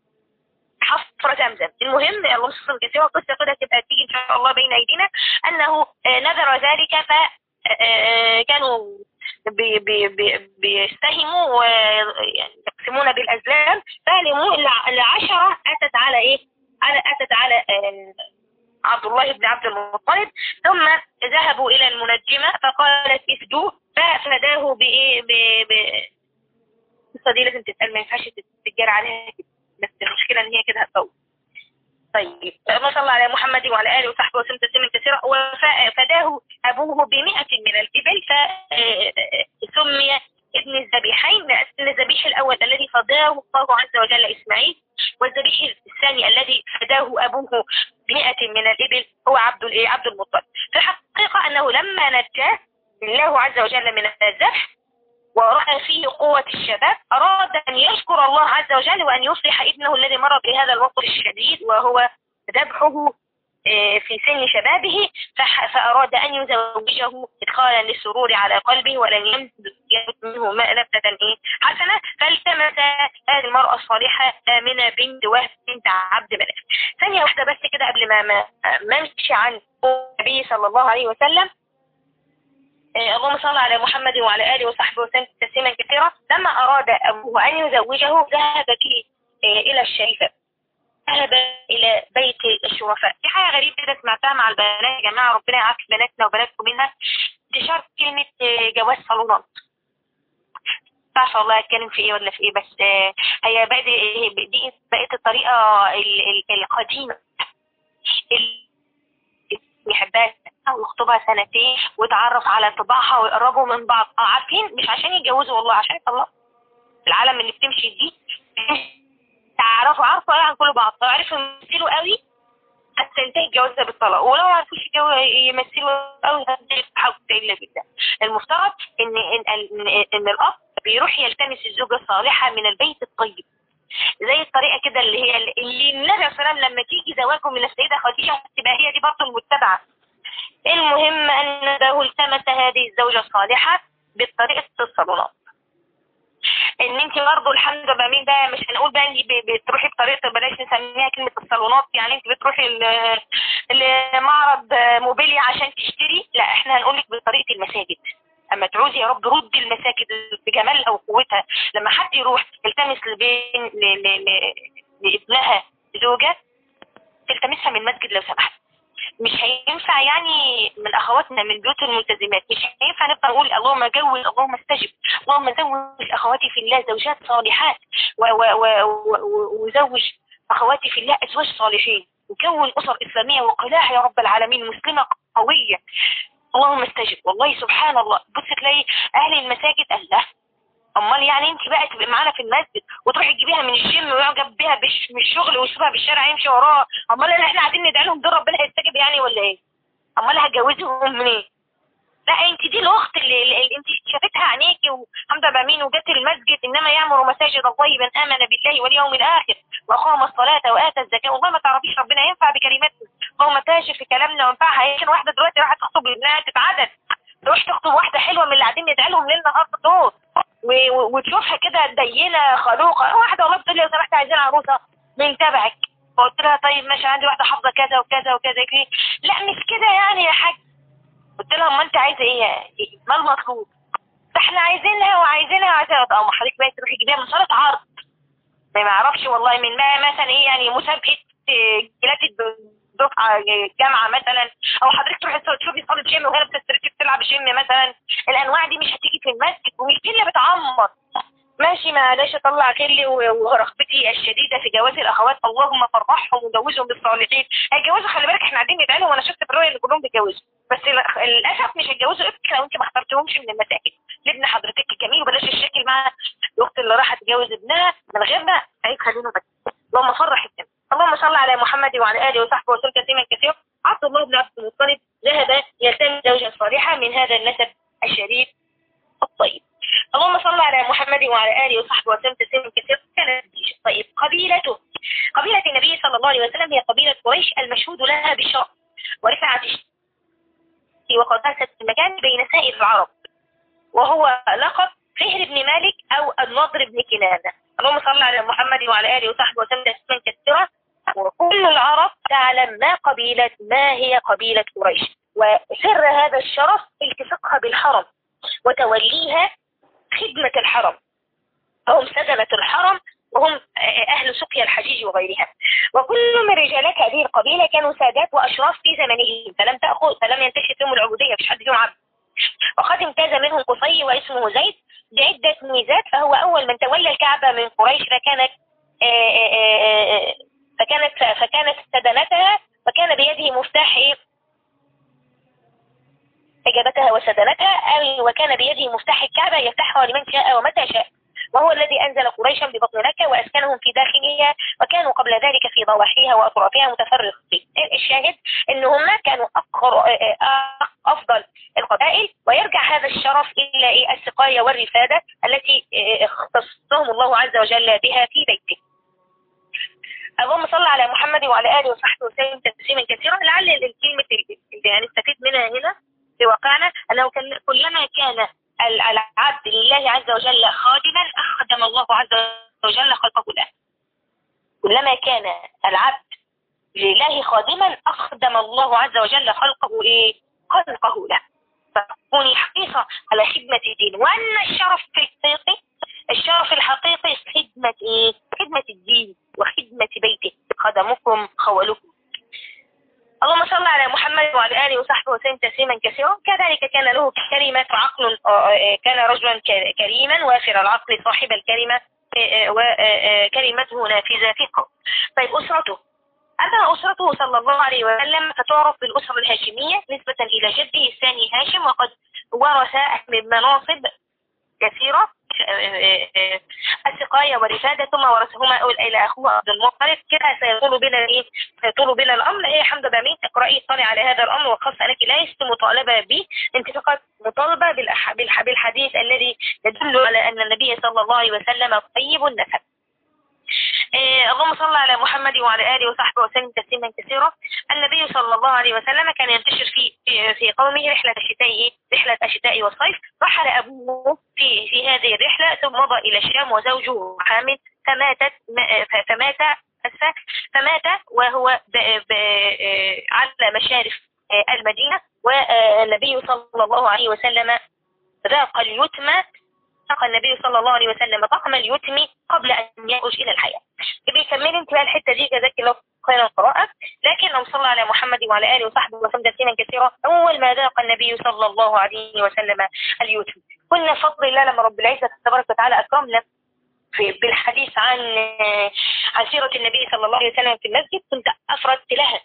حفر زمزم المهم اللهم صل كثيرا قصة كده تبقى تيجي إن شاء الله بين أيدينا أنه نذر ذلك ف كانوا بي بي بي بيستهموا ويقسمون بالأزلام فهلموا العشرة أتت على إيه على أتت على عبد الله بن عبد المطلب ثم ذهبوا إلى المنجمة فقالت افدوه ففداه بإيه ب ب القصة دي لازم تتقال ما ينفعش تتجار عليها كده بس المشكلة إن هي كده هتطول طيب اللهم صل على محمد وعلى آله وصحبه وسلم تسليما كثيرا وفداه أبوه بمئة من الإبل فسمي ابن الذبيحين لأن الذبيح الأول الذي فداه الله عز وجل إسماعيل والذبيح الثاني الذي فداه أبوه بمئة من الإبل هو عبد الإيه عبد المطلب في الحقيقة أنه لما نجاه الله عز وجل من الذبح ورأى فيه قوة الشباب أراد أن يشكر الله عز وجل وأن يصلح ابنه الذي مر بهذا الوقت الشديد وهو ذبحه آه، في سن شبابه فأراد أن يزوجه إدخالا للسرور على قلبه ولن يمد منه نبتة إيه حسنة فالتمس هذه المرأة الصالحة آمنة بنت وهب بنت عبد مناف ثانية واحدة بس كده قبل ما ما امشي عن النبي صلى الله عليه وسلم آه، اللهم صل على محمد وعلى آله وصحبه وسلم تسليما كثيرا لما أراد أبوه أن يزوجه ذهب به آه، إلى الشريفة ذهب إلى بيت الشرفاء دي حاجة غريبة كده سمعتها مع البنات يا جماعة ربنا يعافي بناتنا وبناتكم منها انتشار كلمة آه، جواز صالونات ما شاء الله اتكلم في ايه ولا في ايه بس هي بقت دي بقت الطريقة القديمة اللي يحبها ويخطبها سنتين ويتعرف على طباعها ويقربوا من بعض اه عارفين مش عشان يتجوزوا والله عشان الله العالم اللي بتمشي دي تعرفوا عارفوا ايه عن كل بعض لو عرفوا يمثلوا قوي هتنتهي الجوازة بالطلاق ولو ما عرفوش يمثلوا قوي هتنتهي الا بالله المفترض ان ان ان, إن الاب بيروح يلتمس الزوجة الصالحة من البيت الطيب زي الطريقة كده اللي هي اللي النبي عليه الصلاة والسلام لما تيجي زواجه من السيدة خديجة تبقى هي دي برضه المتبعة المهم أن له التمس هذه الزوجة الصالحة بطريقة الصالونات ان انت برضه الحمد لله مين ده مش هنقول بقى انت بتروحي بطريقه بلاش نسميها كلمه الصالونات يعني انت بتروحي لمعرض موبيليا عشان تشتري لا احنا هنقول لك بطريقه المساجد اما تعوزي يا رب رد المساجد بجمالها وقوتها لما حد يروح يلتمس لبين لابنها زوجه تلتمسها من مسجد لو سمحت مش هينفع يعني من اخواتنا من بيوت الملتزمات مش هينفع نبقى نقول اللهم جوز اللهم استجب اللهم زوج اخواتي في الله زوجات صالحات وزوج اخواتي في الله ازواج صالحين وكون اسر اسلاميه وقلاع يا رب العالمين مسلمه قويه اللهم استجب والله سبحان الله بص تلاقي اهل المساجد الله امال يعني انت بقى تبقي معانا في المسجد وتروحي تجيبيها من الجيم ويعجب بيها من الشغل ويسيبها بالشارع يمشي وراها امال اللي احنا قاعدين ندعي لهم دول ربنا هيستجب يعني ولا ايه امال هتجوزهم منين لا انت دي الاخت اللي, اللي انت شافتها عينيكي وحمد بامين وجت المسجد انما يعمر مساجد الله من امن بالله واليوم الاخر واقام الصلاه واتى الزكاه والله ما تعرفيش ربنا ينفع بكلماته اللهم تاجر في كلامنا وينفعها يمكن واحده دلوقتي راحت تخطب ابنها تتعدد تروح تخطب واحده حلوه من اللي قاعدين ندعي لهم ليل نهار دول وتشوفها كده دينه خلوقه واحده والله بتقول لي لو سمحت عايزين عروسه من تبعك فقلت لها طيب ماشي عندي واحده حافظه كذا وكذا وكذا كذا لا مش كده يعني يا حاج قلت لها امال انت عايزه ايه ما المطلوب احنا عايزينها وعايزينها وعايزينها اه ما حضرتك بقى تروحي تجيبيها من صاله عرض ما يعرفش والله من ما مثلا ايه يعني مسابقه جلاتة دفعه جامعه مثلا او حضرتك تروحي تشوفي صاله جيم وهي بتستريتش بتلعب جيم مثلا الانواع دي مش هتيجي في المسجد ومش دي اللي بتعمر ماشي معلش اطلع غلي ورغبتي الشديده في جواز الاخوات اللهم فرحهم وجوزهم بالصالحين هيتجوزوا خلي بالك احنا قاعدين ندعي لهم وانا شفت في الرؤيه ان كلهم بيتجوزوا بس للاسف مش هيتجوزوا ابنك لو انت ما اخترتهمش من المساجد لابن حضرتك جميل وبلاش الشكل مع الاخت اللي راحت تجوز ابنها من غير ما هيخلينه بس اللهم فرح الدم اللهم صل على محمد وعلى اله وصحبه وسلم تسليما كثيرا عبد الله بن عبد المطلب ذهب يلتمس زوجا صالحا من هذا النسب الشريف الطيب اللهم صل على محمد وعلى اله وصحبه وسلم تسليما كثيرا كان طيب قبيلته قبيلة النبي صلى الله عليه وسلم هي قبيلة قريش المشهود لها بالشرف ورفعة وقداسة المكان بين سائر العرب وهو لقب فهر بن مالك أو النضر بن كنانة اللهم صل على محمد وعلى آله وصحبه وسلم تسليما كثيرا وكل العرب تعلم ما قبيلة ما هي قبيلة قريش وسر هذا الشرف التصاقها بالحرم وتوليها خدمة الحرم هم سدنة الحرم وهم أهل سقيا الحجيج وغيرها وكل من رجالات هذه القبيلة كانوا سادات وأشراف في زمنهم فلم تأخذ فلم ينتشر فيهم العبودية مش حد فيهم عبد وقد امتاز منهم قصي واسمه زيد بعدة ميزات فهو أول من تولى الكعبة من قريش فكانت فكانت فكانت استدانتها وكان بيده مفتاح إيه؟ إجابتها وسدنتها أو وكان بيده مفتاح الكعبة يفتحها لمن شاء ومتى شاء وهو الذي أنزل قريشا ببطن مكة وأسكنهم في داخلها وكانوا قبل ذلك في ضواحيها وأطرافها متفرقين الشاهد إن هم كانوا أفضل القبائل ويرجع هذا الشرف إلى إيه؟ السقاية والرفادة التي اختصهم الله عز وجل بها في بيته اللهم صل على محمد وعلى اله وصحبه وسلم تسليما كثيرا لعل الكلمه اللي هنستفيد منها هنا في واقعنا انه كلما كان العبد لله عز وجل خادما اخدم الله عز وجل خلقه له كلما كان العبد لله خادما أخدم الله عز وجل خلقه إيه؟ خلقه له فكوني حقيقة على خدمة الدين وأن الشرف الحقيقي الشرف الحقيقي خدمة إيه؟ خدمة الدين وخدمة بيته خدمكم خولكم اللهم صل على محمد وعلى آله وصحبه وسلم تسليما كثيرا كذلك كان له كلمة عقل كان رجلا كريما وافر العقل صاحب الكلمة وكلمته نافذة في قول طيب أسرته أما أسرته صلى الله عليه وسلم فتعرف بالأسرة الهاشمية نسبة إلى جده الثاني هاشم وقد ورث من مناصب كثيرة السقاية والرفادة ثم ورثهما إلى أخوه عبد المطلب كده سيطول بنا إيه سيطول بنا الأمر هي حمد بامين اقرأي اطلعي على هذا الأمر وخاصة أنك ليست مطالبة به أنت فقط مطالبة بالحديث الذي يدل على أن النبي صلى الله عليه وسلم طيب النسب إيه اللهم صل على محمد وعلى آله وصحبه وسلم تسليما كثيرا النبي صلى الله عليه وسلم كان ينتشر في في قومه رحلة الشتاء رحلة الشتاء والصيف رحل أبوه في في هذه الرحلة ثم مضى إلى الشام وزوجه حامد فماتت فمات فمات وهو ب ب على مشارف المدينة والنبي صلى الله عليه وسلم ذاق اليتم ذاق النبي صلى الله عليه وسلم طعم اليتم قبل أن يخرج إلى الحياة بيكمل انت بقى الحتة دي جزاك الله خير القراءة لكن لو صلى على محمد وعلى آله وصحبه وسلم تسليما كثيرا أول ما ذاق النبي صلى الله عليه وسلم اليتم كنا بفضل الله لما رب العزة تبارك وتعالى أكرمنا في بالحديث عن عن سيرة النبي صلى الله عليه وسلم في المسجد كنت أفردت لها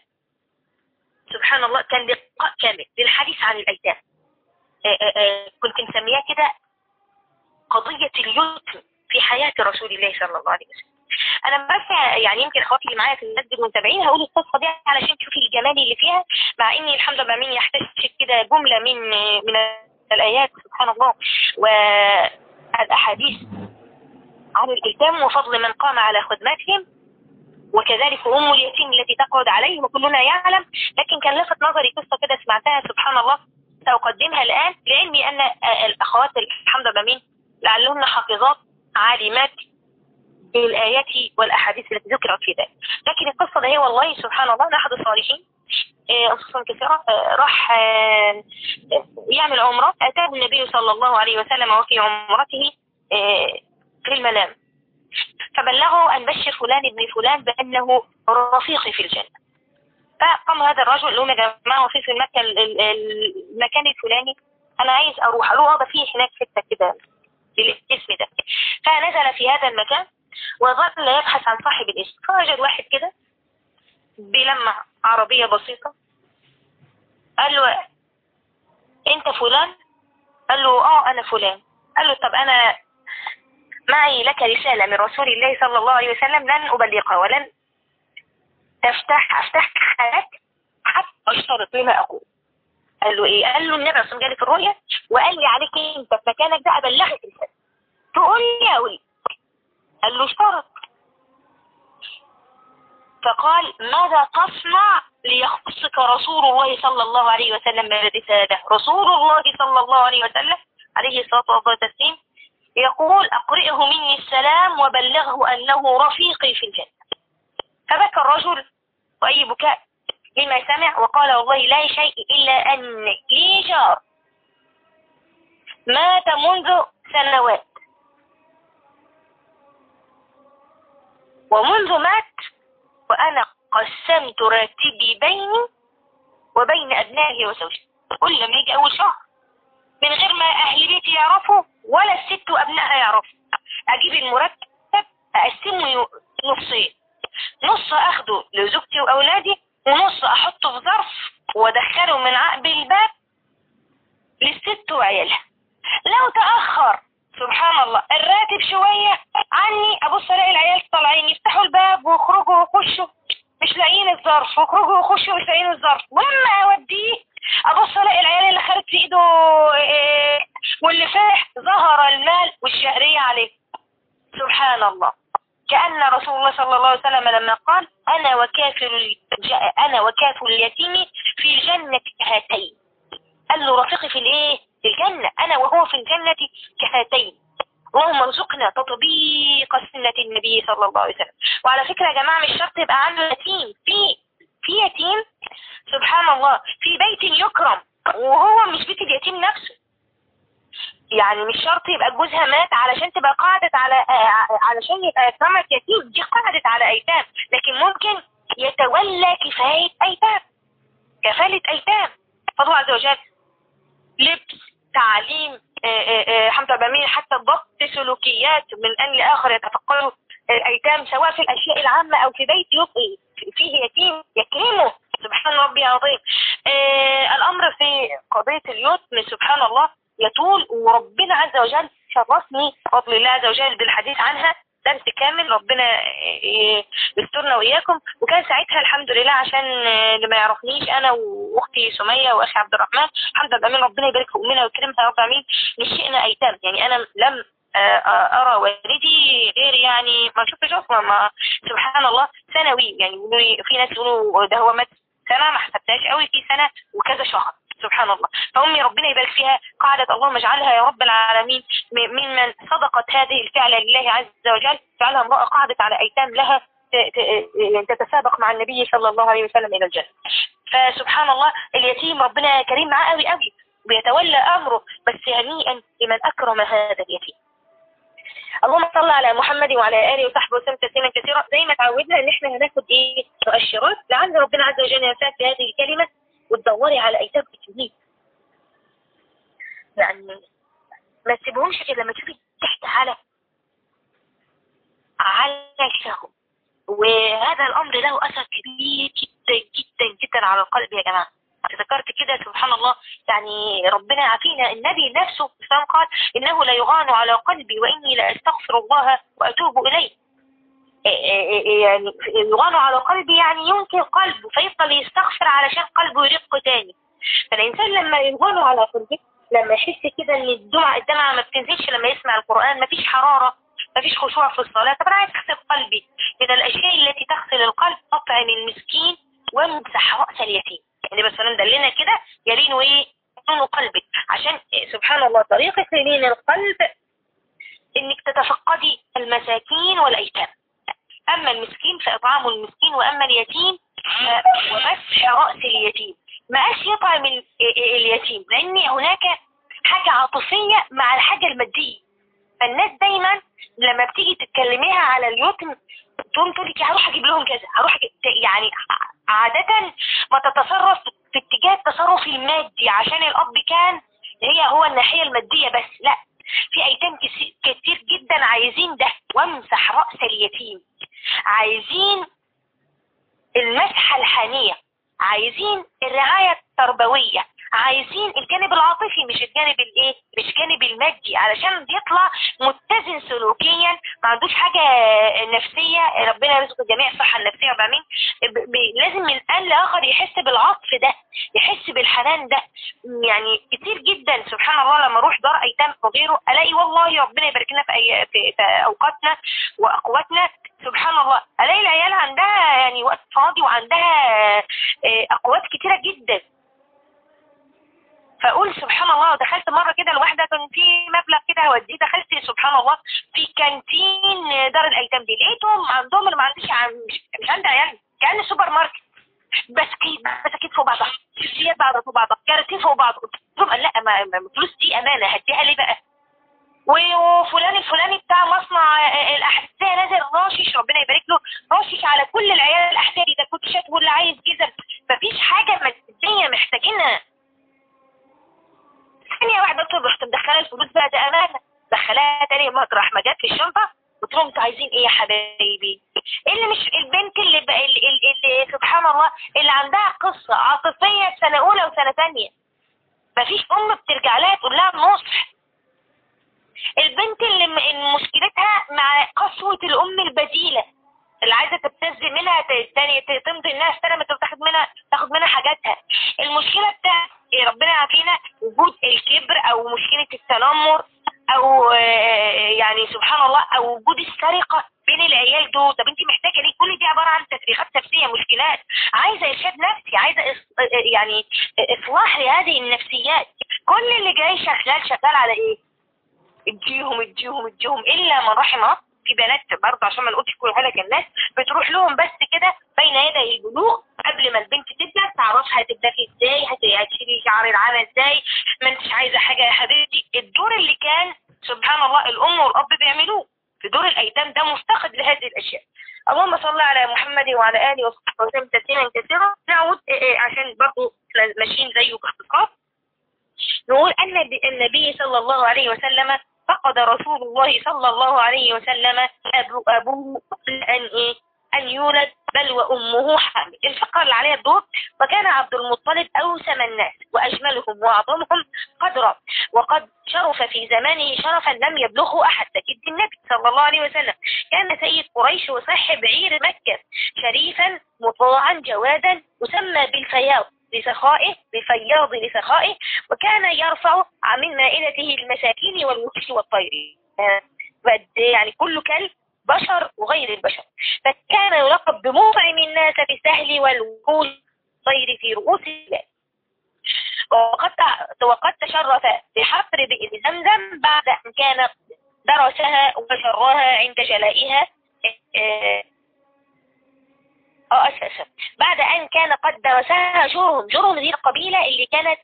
سبحان الله كان لقاء كامل للحديث عن الأيتام كنت مسمياه كده قضية اليتم في حياة رسول الله صلى الله عليه وسلم انا بس يعني يمكن اخواتي اللي معايا في المسجد متابعين هقول القصه دي علشان تشوفي الجمال اللي فيها مع اني الحمد لله مين يحتاج كده جمله من من الايات سبحان الله والاحاديث عن الايتام وفضل من قام على خدمتهم وكذلك ام اليتيم التي تقعد عليه وكلنا يعلم لكن كان لفت نظري قصه كده سمعتها سبحان الله ساقدمها الان لعلمي ان الاخوات الحمد لله مين لعلهن حافظات عالمات بالآيات والأحاديث التي ذكرت في ذلك لكن القصة ده هي والله سبحان الله أحد الصالحين خصوصا كثيرة راح يعمل عمرة أتاه النبي صلى الله عليه وسلم وفي عمرته في المنام فبلغه أن بشر فلان ابن فلان بأنه رفيقي في الجنة فقام هذا الرجل لهم يا جماعة وفي في المكان المكان الفلاني أنا عايز أروح قالوا هذا فيه هناك حتة كده بالاسم ده فنزل في هذا المكان وظل يبحث عن صاحب الاسم فوجد واحد كده بيلمع عربية بسيطة قال له انت فلان قال له اه انا فلان قال له طب انا معي لك رسالة من رسول الله صلى الله عليه وسلم لن ابلغها ولن تفتح افتحها لك حتى اشترط لما اقول قال له ايه قال له النبي صلى الله عليه وسلم جالي في الرؤيا وقال لي عليك انت في مكانك ده ابلغك رسالة تقول لي اقول قال له اشترط فقال ماذا تصنع ليخصك رسول الله صلى الله عليه وسلم بالرسالة رسول الله صلى الله عليه وسلم عليه الصلاة والتسليم يقول أقرئه مني السلام وبلغه أنه رفيقي في الجنة فبكى الرجل وأي بكاء لما سمع وقال والله لا شيء إلا أن لي جار مات منذ سنوات ومنذ مات وأنا قسمت راتبي بيني وبين أبنائي وزوجي كل ما يجي أول شهر من غير ما أهل بيتي يعرفوا ولا الست وأبنائها يعرفوا أجيب المرتب أقسمه نصين نص أخده لزوجتي وأولادي ونص أحطه في ظرف وأدخله من عقب الباب للست وعيالها لو تأخر سبحان الله الراتب شوية عني ابص الاقي العيال طالعين يفتحوا الباب ويخرجوا ويخشوا مش لاقيين الظرف ويخرجوا ويخشوا مش لاقيين الظرف واما اوديه ابص الاقي العيال اللي خدت في ايده واللي فاح ظهر المال والشهرية عليه سبحان الله كأن رسول الله صلى الله عليه وسلم لما قال أنا وكافر أنا وكافر اليتيم في الجنة كهاتين قال له رفيقي في الايه في الجنة أنا وهو في الجنة كهاتين اللهم ارزقنا تطبيق سنة النبي صلى الله عليه وسلم وعلى فكرة يا جماعة مش شرط يبقى عنده يتيم في في يتيم سبحان الله في بيت يكرم وهو مش بيت اليتيم نفسه يعني مش شرط يبقى جوزها مات علشان تبقى قعدت على آه، علشان يبقى يكرمك يتيم دي قعدت على ايتام لكن ممكن يتولى كفاية ايتام كفالة ايتام فالله عز وجل لبس تعليم آه، آه، حمد البامين حتى ضبط سلوكيات من ان لاخر يتفقدوا الايتام سواء في الاشياء العامة او في بيت يبقي فيه يتيم يكرمه سبحان ربي العظيم الامر في قضية اليتم سبحان الله يطول وربنا عز وجل شرفني بفضل الله عز وجل بالحديث عنها درس كامل ربنا يسترنا وإياكم وكان ساعتها الحمد لله عشان اللي ما يعرفنيش أنا وأختي سمية وأخي عبد الرحمن الحمد لله أمين ربنا يبارك في أمنا ويكرمها يا رب العالمين نشئنا أيتام يعني أنا لم أرى والدي غير يعني ما شفتش أصلا ما سبحان الله سنوي يعني في ناس يقولوا ده هو مات سنة ما حسبتهاش قوي في سنة وكذا شهر سبحان الله فأمي ربنا يبارك فيها قاعدة اللهم اجعلها يا رب العالمين ممن صدقت هذه الفعلة لله عز وجل جعلها امرأة قاعدة على أيتام لها تتسابق مع النبي صلى الله عليه وسلم إلى الجنة فسبحان الله اليتيم ربنا كريم معاه قوي قوي بيتولى أمره بس هنيئا لمن أكرم هذا اليتيم اللهم صل على محمد وعلى اله وصحبه وسلم تسليما كثيرا زي ما تعودنا ان احنا هناخد ايه مؤشرات لعل ربنا عز وجل ينفعك بهذه الكلمه وتدوري على ايتام كتير يعني ما تسيبهمش غير لما تشوفي تحت على على الشهوة وهذا الامر له اثر كبير جدا جدا جدا على القلب يا جماعه تذكرت كده سبحان الله يعني ربنا عافينا النبي نفسه قال انه لا يغان على قلبي واني لا استغفر الله واتوب اليه يعني يغان على قلبي يعني ينكر قلبه فيفضل يستغفر علشان قلبه يرق تاني فالإنسان لما يغان على قلبه لما يحس كده ان الدمعة الدمعة ما بتنزلش لما يسمع القرآن ما فيش حرارة ما فيش خشوع في الصلاة طب انا عايز اغسل قلبي من الاشياء التي تغسل القلب اطعم المسكين وامسح رأس اليتيم يعني بس دلنا كده يلين ايه يلين قلبك عشان سبحان الله طريقة لين القلب انك تتفقدي المساكين والايتام أما المسكين فإطعام المسكين وأما اليتيم ومسح رأس اليتيم ما قاش يطعم اليتيم لأن هناك حاجة عاطفية مع الحاجة المادية فالناس دايما لما بتيجي تتكلميها على اليتم تقوم تقول لك هروح اجيب لهم كذا هروح يعني عادة ما تتصرف في اتجاه التصرف المادي عشان الاب كان هي هو الناحية المادية بس لا في ايتام كتير جدا عايزين ده وامسح رأس اليتيم عايزين المسحة الحانية عايزين الرعاية التربوية عايزين الجانب العاطفي مش الجانب الايه مش الجانب المادي علشان يطلع متزن سلوكيا ما عندوش حاجة نفسية ربنا يرزق الجميع الصحة النفسية وبعدين لازم من آن لآخر يحس بالعطف ده يحس بالحنان ده يعني كتير جدا سبحان الله لما اروح دار ايتام وغيره الاقي والله ربنا يبارك لنا في, أي في اوقاتنا واقواتنا سبحان الله الاقي العيال عندها يعني وقت فاضي وعندها آه، اقوات كتيرة جدا فاقول سبحان الله دخلت مرة كده الواحدة كان في مبلغ كده هوديه دخلت سبحان الله في كانتين دار الايتام دي لقيتهم عندهم اللي ما عنديش مش عندي عيال كان سوبر ماركت بسكيت بسكيت فوق بعضها شيبسيات بعضها فوق بعضها كاراتين فوق بعض قلت لهم لا ما الفلوس دي امانه هديها ليه بقى وفلان الفلاني بتاع مصنع الاحذيه نازل راشش ربنا يبارك له راشش على كل العيال الاحذيه ده كوتشات واللي عايز جزم مفيش حاجه ماديه محتاجينها ثانيه واحده طب رحت مدخله الفلوس بقى ده امانه دخلها تاني مطرح ما جت في الشنطه قلت لهم انتوا عايزين ايه يا حبايبي اللي مش البنت اللي, بقى اللي, اللي سبحان الله اللي عندها قصة عاطفية في سنة اولى وسنة ثانيه مفيش ام بترجع لها تقول لها نصح البنت اللي مشكلتها مع قسوة الام البديلة اللي عايزة تبتز منها تاني تمضي انها استلمت وتاخد منها تاخد منها حاجاتها المشكلة بتاعت ربنا يعافينا وجود الكبر او مشكلة التنمر او يعني سبحان الله او وجود السرقة بين العيال دول طب انت محتاجه ليه كل دي عباره عن تفريغات نفسيه مشكلات عايزه ارشاد نفسي عايزه يعني اصلاح لهذه النفسيات كل اللي جاي شغال شغال على ايه اديهم اديهم اديهم الا من رحم في بنات برضه عشان ما نقولش كل حاجه الناس بتروح لهم بس كده بين يدي البلوغ قبل ما البنت تبدا تعرفها هتبداي ازاي هتشيلي شعر العانه ازاي ما انتش عايزه حاجه يا حبيبتي الدور اللي كان سبحان الله الام والاب بيعملوه في دور الايتام ده مفتقد لهذه الاشياء اللهم صل على محمد وعلى اله وصحبه وسلم تسليما كثيرا نعود عشان برضه ماشيين زيه باختصار نقول ان النبي صلى الله عليه وسلم فقد رسول الله صلى الله عليه وسلم أبو أبوه قبل أن إيه أن يولد بل وأمه حامل الفقرة اللي عليها الدور وكان عبد المطلب أوسم الناس وأجملهم وأعظمهم قدرا وقد شرف في زمانه شرفا لم يبلغه أحد تجد النبي صلى الله عليه وسلم كان سيد قريش وصاحب عير مكة شريفا مطاعا جوادا مسمى بالفياض لسخائه بفياض لسخائه وكان يرفع من مائدته المساكين والوحش والطير يعني كل كلب بشر وغير البشر فكان يلقب بمطعم الناس بالسهل والوحوش طير في رؤوس البلاد وقد وقد تشرف بحفر بئر زمزم بعد ان كان درسها وشراها عند جلائها اه اساسا بعد ان كان قد درسها جرهم جرهم دي القبيلة اللي كانت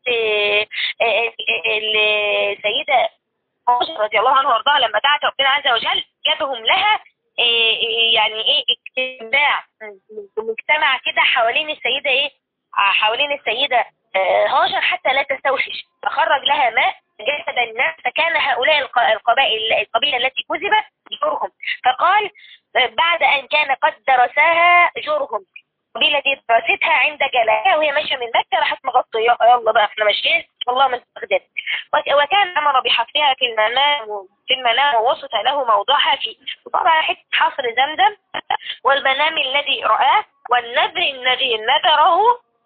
السيدة رضي الله عنها وارضاها لما دعت ربنا عز وجل جابهم لها يعني ايه اجتماع مجتمع كده حوالين السيدة ايه حوالين السيدة هاجر حتى لا تستوحش فخرج لها ماء جسد الناس فكان هؤلاء القبائل القبيلة التي كذبت جرهم فقال بعد أن كان قد درساها جرهم القبيلة دي دراستها عند جلالها وهي ماشية من مكة راحت مغطية يلا بقى احنا ماشيين والله ما استخدم وكان أمر بحفرها في المنام في المنام ووسط له موضعها فيه وطبعا حتة حصر زمزم والمنام الذي رآه والنذر الذي نذره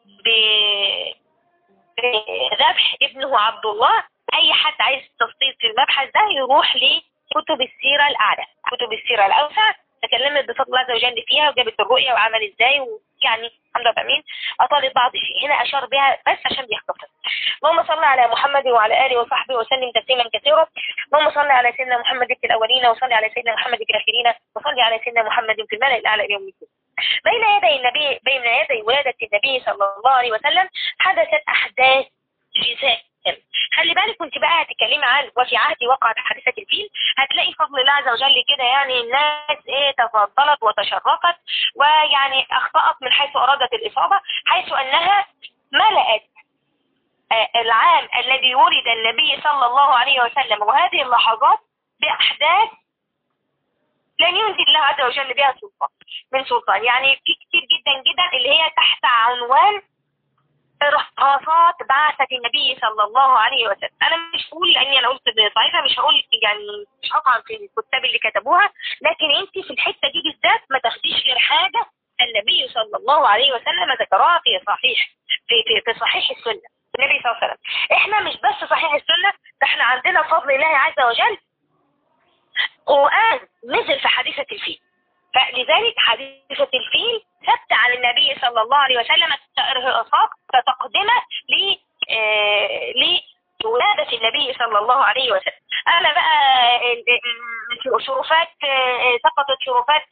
بذبح ابنه عبد الله أي حد عايز تفصيل في المبحث ده يروح لكتب السيرة الأعلى كتب السيرة الأوسع تكلمت بفضل الله عز وجل فيها وجابت الرؤية وعمل ازاي ويعني الحمد لله امين اطالت بعض الشيء هنا اشار بها بس عشان بيختصر اللهم صل على محمد وعلى اله وصحبه وسلم تسليما كثيرا اللهم صل على سيدنا محمد في الاولين وصل على سيدنا محمد في الاخرين وصل على سيدنا محمد في الملأ الاعلى اليوم الدين بين يدي النبي بين يدي ولادة النبي صلى الله عليه وسلم حدثت احداث جزاء خلي بالك كنت بقى هتتكلمي عن وفي عهد وقعت حادثة الفيل هتلاقي فضل الله عز وجل كده يعني الناس ايه تفضلت وتشرفت ويعني اخطأت من حيث ارادت الاصابة حيث انها ملأت العام الذي ولد النبي صلى الله عليه وسلم وهذه اللحظات باحداث لن ينزل الله عز وجل بها سلطان من سلطان يعني في كتير جدا جدا اللي هي تحت عنوان رقصات بعثة النبي صلى الله عليه وسلم انا مش هقول لاني انا قلت ضعيفة مش هقول يعني مش هطعن في الكتاب اللي كتبوها لكن انت في الحتة دي بالذات ما تاخديش غير حاجة النبي صلى الله عليه وسلم ذكرها في صحيح في, في, في صحيح السنة النبي صلى الله عليه وسلم احنا مش بس صحيح السنة ده احنا عندنا فضل الله عز وجل قرآن نزل في حادثة الفيل فلذلك حادثة الفيل ثبت على النبي صلى الله عليه وسلم إرهاصات كتقدمة ل لولادة النبي صلى الله عليه وسلم أنا بقى شرفات سقطت شرفات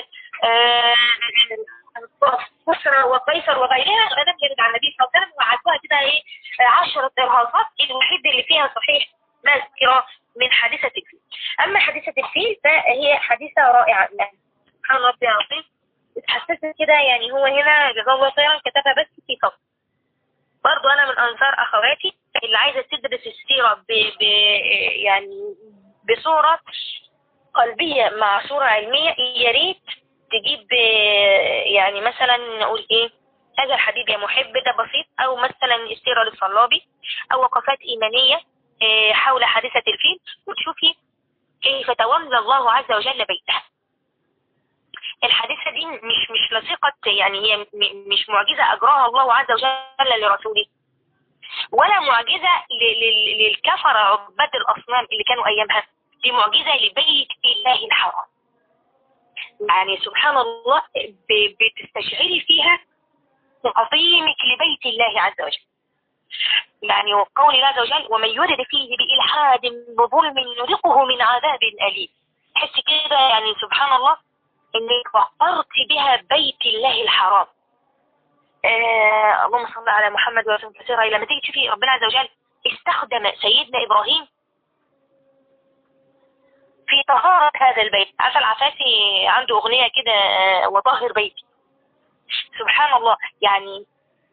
كسرى وقيصر وغيرها غدا كانت على النبي صلى الله عليه وسلم وعدوها كده ايه 10 إرهاصات الوحيد اللي فيها صحيح مذكرة من حادثة الفيل أما حادثة الفيل فهي حادثة رائعة سبحان ربي العظيم اتحسست كده يعني هو هنا جزاه الله خيرا كتبها بس في سطر برضه انا من انصار اخواتي اللي عايزه تدرس السيره ب... ب... يعني بصوره قلبيه مع صوره علميه يا ريت تجيب يعني مثلا نقول ايه هذا الحبيب يا محب ده بسيط او مثلا السيره للصلابي او وقفات ايمانيه حول حادثه الفيل وتشوفي كيف تولى الله عز وجل بيتها الحادثة دي مش مش لصيقة يعني هي مش معجزة أجراها الله عز وجل لرسوله ولا معجزة للكفر عباد الأصنام اللي كانوا أيامها دي معجزة لبيت الله الحرام يعني سبحان الله بتستشعري فيها عظيمك لبيت الله عز وجل يعني وقول الله عز وجل ومن يرد فيه بإلحاد بظلم نذقه من عذاب أليم تحس كده يعني سبحان الله انك وقرت بها بيت الله الحرام آه اللهم صل على محمد وسلم كثيرا لما تيجي تشوفي ربنا عز وجل استخدم سيدنا إبراهيم في طهارة هذا البيت عارفة العفاسي عنده أغنية كده آه، وطهر بيتي سبحان الله يعني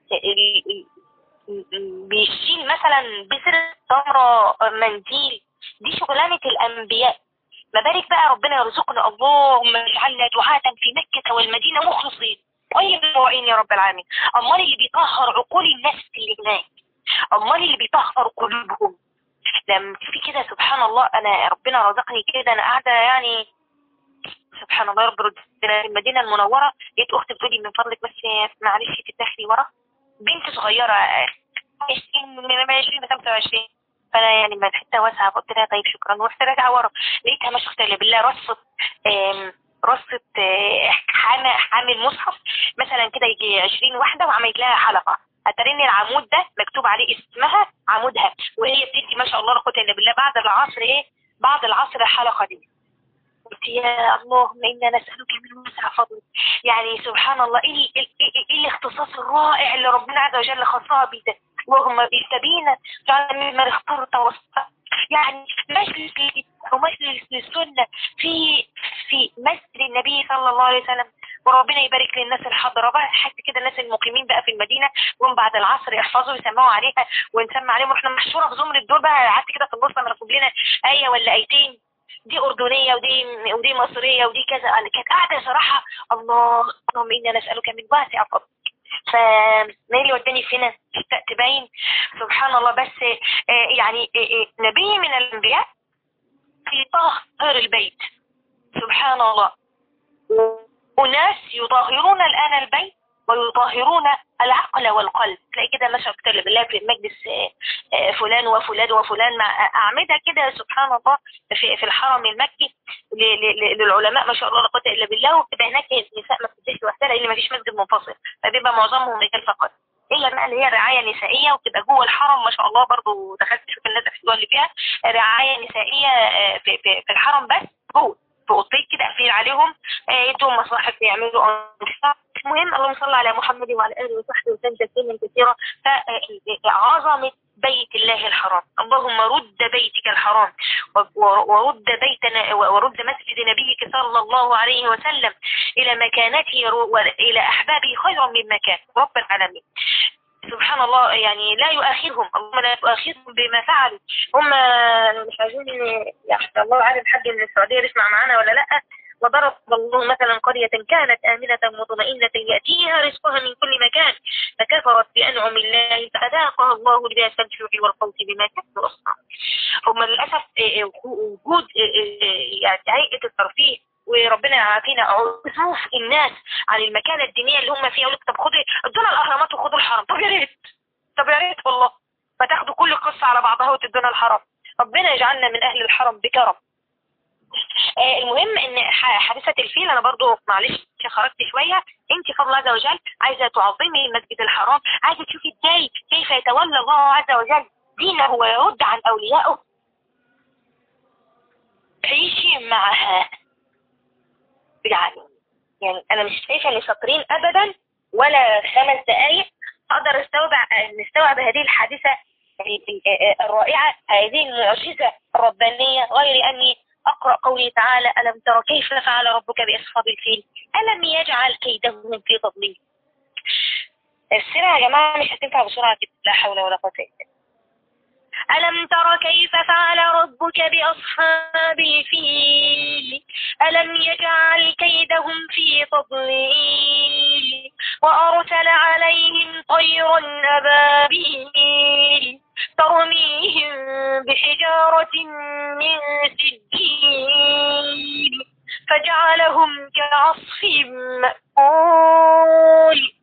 بيشيل مثلا بسر تمرة منديل دي شغلانة الأنبياء ما بالك بقى ربنا يرزقنا اللهم اجعلنا دعاة في مكة والمدينة مخلصين طيب الموعين يا رب العالمين امال اللي بيطهر عقول الناس اللي هناك امال اللي بيطهر قلوبهم لما تشوفي كده سبحان الله انا ربنا رزقني كده انا قاعده يعني سبحان الله رب ردنا المدينه المنوره لقيت اختي بتقولي من فضلك بس معلش تتدخلي ورا بنت صغيره 20 من 20 ل 25 فانا يعني ما الحته واسعه قلت لها طيب شكرا ورحت راجعه ورا لقيتها مش اختي بالله رصت رصت حامل حامل مصحف مثلا كده يجي 20 واحده وعملت لها حلقه اترين العمود ده مكتوب عليه اسمها عمودها وهي بتدي ما شاء الله لا قوه الا بالله بعد العصر ايه بعد العصر الحلقه دي قلت يا اللهم انا نسالك من وسع فضلك يعني سبحان الله ايه, إيه, إيه, إيه الاختصاص الرائع اللي ربنا عز وجل خصها بيه ده اللهم استبينا جعل مما اخترت وسط يعني مجلس او مجلس للسنة في في مسجد النبي صلى الله عليه وسلم وربنا يبارك للناس الحاضرة بقى حتى كده الناس المقيمين بقى في المدينة ومن بعد العصر يحفظوا ويسمعوا عليها ونسمع عليهم واحنا محشورة في زمر الدول بقى قعدت كده في النص نرسم لنا آية ولا آيتين دي أردنية ودي ودي مصرية ودي كذا كانت قاعدة صراحة الله اللهم إنا نسألك من واسع فضلك فما اللي وداني فينا تبين سبحان الله بس آه، يعني آه، آه، نبي من الأنبياء في طهر البيت سبحان الله أناس يطهرون الآن البيت ويطهرون العقل والقلب تلاقي كده مثلا كتاب بالله في مجلس فلان وفلان وفلان مع أعمدة كده سبحان الله في في الحرم المكي للعلماء ما شاء الله لا قوه الا بالله وبتبقى هناك النساء ما بتديش لوحدها لان ما فيش مسجد منفصل فبيبقى معظمهم رجال فقط الا بقى اللي هي رعايه نسائيه وبتبقى جوه الحرم ما شاء الله برضو دخلت اشوف الناس اللي فيها رعايه نسائيه آه، في, في, في الحرم بس جوه في اوضتين كده قافلين عليهم آه، يدوهم مصاحف يعملوا انشطه المهم اللهم صل على محمد وعلى اله وصحبه وسلم تسليما كثيرا فعظمه بيت الله الحرام اللهم رد بيتك الحرام ورد بيتنا ورد مسجد نبيك صلى الله عليه وسلم إلى مكانته وإلى أحبابه خيرا من مكان رب العالمين سبحان الله يعني لا يؤاخذهم اللهم لا يؤاخذهم بما فعلوا هم مش عايزين يعني الله عارف حد من السعودية يسمع معانا ولا لا وضرب الله مثلا قرية كانت آمنة مطمئنة يأتيها رزقها من كل مكان فكفرت بأنعم الله فأذاقها الله لباس الجوع والخوف بما كانوا يصنعون هم للأسف آه، آه، وجود آه، يعني هيئة الترفيه وربنا يعافينا عزوف الناس عن المكانة الدينية اللي هم فيها يقول لك طب خدوا ادونا الأهرامات وخدوا الحرم طب يا ريت طب يا ريت والله فتاخدوا كل قصة على بعضها وتدونا الحرم ربنا يجعلنا من أهل الحرم بكرم آه المهم ان حادثة الفيل انا برضو معلش خرجت شوية انت فضل الله عز وجل عايزة تعظمي المسجد الحرام عايزة تشوفي ازاي كيف يتولى الله عز وجل دينه ويرد عن اوليائه عيشي معها يعني يعني انا مش شايفة ان سطرين ابدا ولا خمس دقايق اقدر استوعب نستوعب هذه الحادثة الرائعة هذه المعجزة الربانية غير اني أقرأ قوله تعالى ألم ترى كيف فعل ربك بأصحاب الفيل ألم يجعل كيدهم في تضليل السيرة يا جماعة مش هتنفع بسرعة كده لا حول ولا قوة إلا ألم تر كيف فعل ربك بأصحاب الفيل ألم يجعل كيدهم في تضليل وأرسل عليهم طيرا أبابيل ترميهم بحجارة من سجيل فجعلهم كعصف مأكول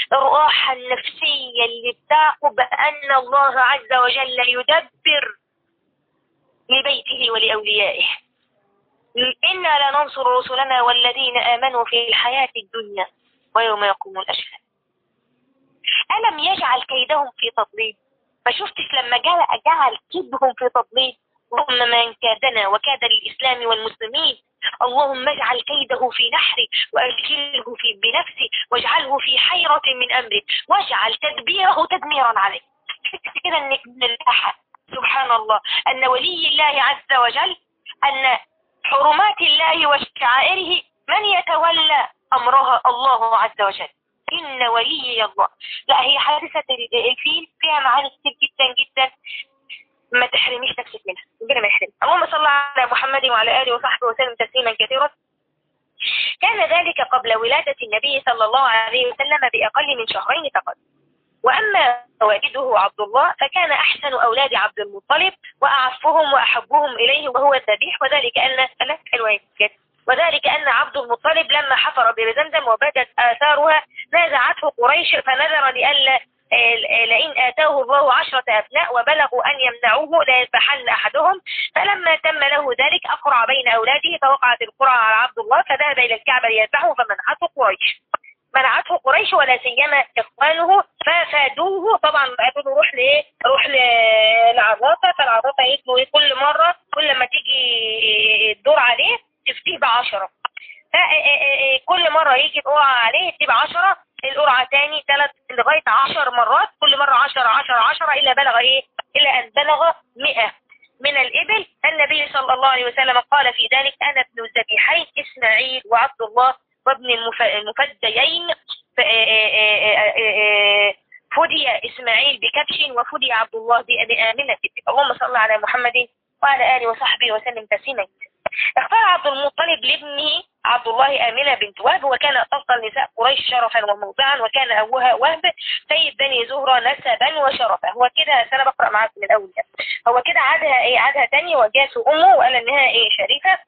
الراحة النفسية اللي بتعقب أن الله عز وجل يدبر لبيته ولأوليائه إنا لننصر رسلنا والذين آمنوا في الحياة الدنيا ويوم يقوم الأشهاد ألم يجعل كيدهم في تضليل ما شفتش لما جعل كيدهم في تضليل اللهم من كادنا وكاد للإسلام والمسلمين اللهم اجعل كيده في نحري وأشكله في بنفسي واجعله في حيرة من أمري واجعل تدبيره تدميرا عليه كده انك من سبحان الله أن ولي الله عز وجل أن حرمات الله وشعائره من يتولى أمرها الله عز وجل إن ولي الله لا هي حادثة الفيل فيها معاني كتير جدا جدا ما تحرميش نفسك منها ربنا ما يحرم اللهم صل على محمد وعلى آله وصحبه وسلم تسليما كثيرا كان ذلك قبل ولادة النبي صلى الله عليه وسلم بأقل من شهرين فقط وأما والده عبد الله فكان أحسن أولاد عبد المطلب وأعفهم وأحبهم إليه وهو الذبيح وذلك أن وذلك أن عبد المطلب لما حفر بزمزم وبدت آثارها نازعته قريش فنذر لئلا لئن آتاه الله عشرة أبناء وبلغوا أن يمنعوه لا يذبحن أحدهم فلما تم له ذلك أقرع بين أولاده فوقعت القرعة على عبد الله فذهب إلى الكعبة ليذبحه فمنعته قريش منعته قريش ولا سيما إخوانه ففادوه طبعا قالوا له روح لإيه؟ روح للعراطة فالعراطة قالت له كل مرة كل ما تيجي الدور عليه تفتيه بعشرة كل مرة يجي القرعة عليه تبقى عشرة القرعة تاني ثلاث لغاية عشر مرات كل مرة عشر عشر عشرة إلا بلغ إيه إلى أن بلغ مئة من الإبل النبي صلى الله عليه وسلم قال في ذلك أنا ابن الذبيحين إسماعيل وعبد الله وابن المفديين فدي إسماعيل بكبش وفدي عبد الله بآمنة اللهم صل على محمد وعلى آله وصحبه وسلم تسليما اختار عبد المطلب لابنه عبد الله آمنة بنت وهب وكان أفضل نساء قريش شرفا وموضعا وكان أبوها وهب سيد بني زهرة نسبا وشرفا هو كده أنا بقرأ معاكم من الأول هو كده عادها إيه عادها تاني وجاس أمه وقال إنها إيه شريفة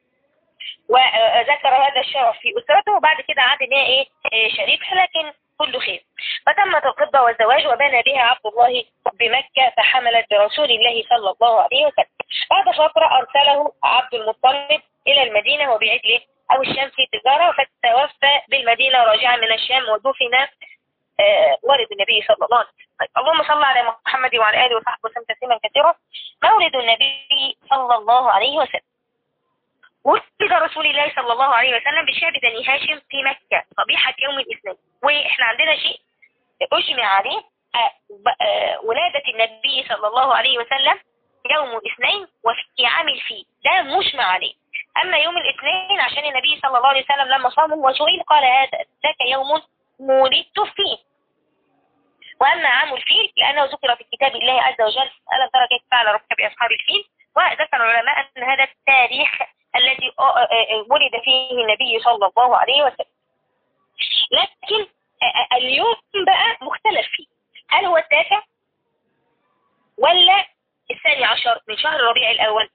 وذكر هذا الشرف في أسرته وبعد كده عاد إنها إيه, إيه شريفة لكن كل خير فتمت الخطبة والزواج وبنى بها عبد الله بمكة فحملت برسول الله صلى الله عليه وسلم بعد فترة أرسله عبد المطلب إلى المدينة وبعجله أو الشام في تجارة فتوفى بالمدينة راجعا من الشام ودفن آه والد النبي صلى الله عليه وسلم طيب اللهم صل على محمد وعلى آله وصحبه وسلم تسليما كثيرا مولد النبي صلى الله عليه وسلم ولد رسول الله صلى الله عليه وسلم بشعب بني هاشم في مكة صبيحة يوم الاثنين واحنا عندنا شيء اجمع عليه ولادة النبي صلى الله عليه وسلم يوم الاثنين وفي عام الفيل ده مجمع عليه اما يوم الاثنين عشان النبي صلى الله عليه وسلم لما صامه وسئل قال هذا ذاك يوم ولدت فيه واما عام الفيل لانه ذكر في كتاب الله عز وجل الم ترى كيف فعل ربك باصحاب الفيل وذكر العلماء ان هذا التاريخ الذي ولد فيه النبي صلى الله عليه وسلم لكن اليوم بقى مختلف فيه هل هو التاسع ولا الثاني عشر من شهر ربيع الأول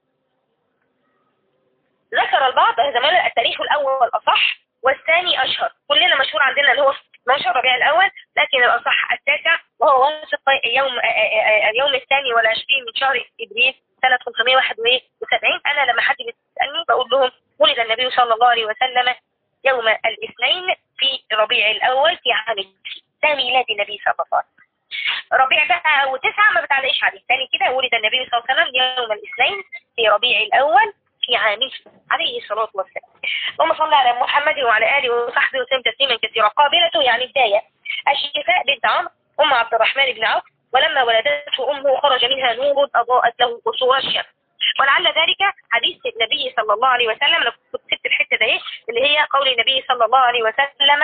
ذكر البعض زمان التاريخ الأول أصح والثاني أشهر كلنا مشهور عندنا اللي هو 12 ربيع الأول لكن الأصح التاسع وهو وصف يوم اليوم الثاني والعشرين من شهر إبريل سنة 571 أنا لما حد بيسألني بقول لهم ولد النبي صلى الله عليه وسلم يوم الاثنين في ربيع الأول في عام ده ميلاد النبي صلى الله عليه وسلم ربيع بقى وتسعة ما بتعلقش عليه ثاني كده ولد النبي صلى الله عليه وسلم يوم الاثنين في ربيع الأول في عام عليه الصلاة والسلام اللهم صل على محمد وعلى آله وصحبه وسلم تسليما كثيرا قابلته يعني بداية الشفاء بنت عمرو أم عبد الرحمن بن عوف ولما ولدته أمه خرج منها نور أضاءت له قصور الشمس ولعل ذلك حديث النبي صلى الله عليه وسلم لو كنت سبت الحتة ده اللي هي قول النبي صلى الله عليه وسلم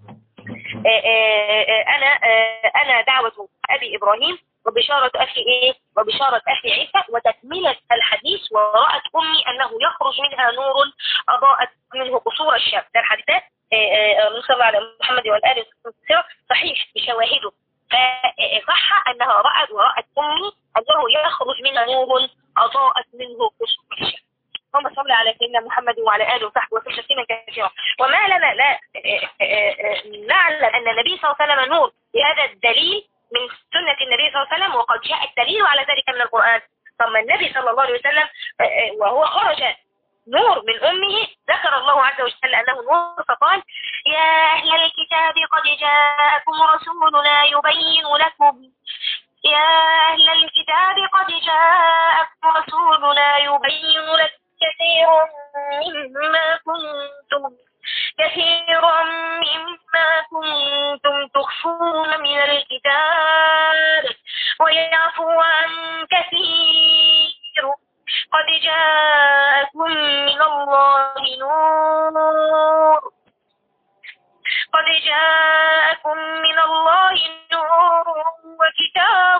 أنا أنا دعوة أبي إبراهيم وبشارة أخي إيه وبشارة أخي عيسى وتكملة الحديث ورأت أمي أنه يخرج منها نور أضاءت منه قصور الشام ده الحديث ده صلى على محمد والآل صحيح بشواهده فصح أنها رأت ورأت أمي أنه يخرج منها نور أضاءت منه قصور الشام اللهم صل على سيدنا محمد وعلى آله وصحبه وسلم تسليما كثيرا وما لنا لا نعلم أن النبي صلى الله عليه وسلم نور بهذا الدليل من سنة النبي صلى الله عليه وسلم وقد جاء الدليل على ذلك من القرآن ثم النبي صلى الله عليه وسلم وهو خرج نور من أمه ذكر الله عز وجل أنه نور فقال يا أهل الكتاب قد جاءكم رسولنا يبين لكم يا أهل الكتاب قد جاءكم رسولنا يبين لكم كثيرا مما كنتم كثيرا مما كنتم تخفون من الكتاب ويعفو عن كثير قد جاءكم من الله نور قد جاءكم من الله نور وكتاب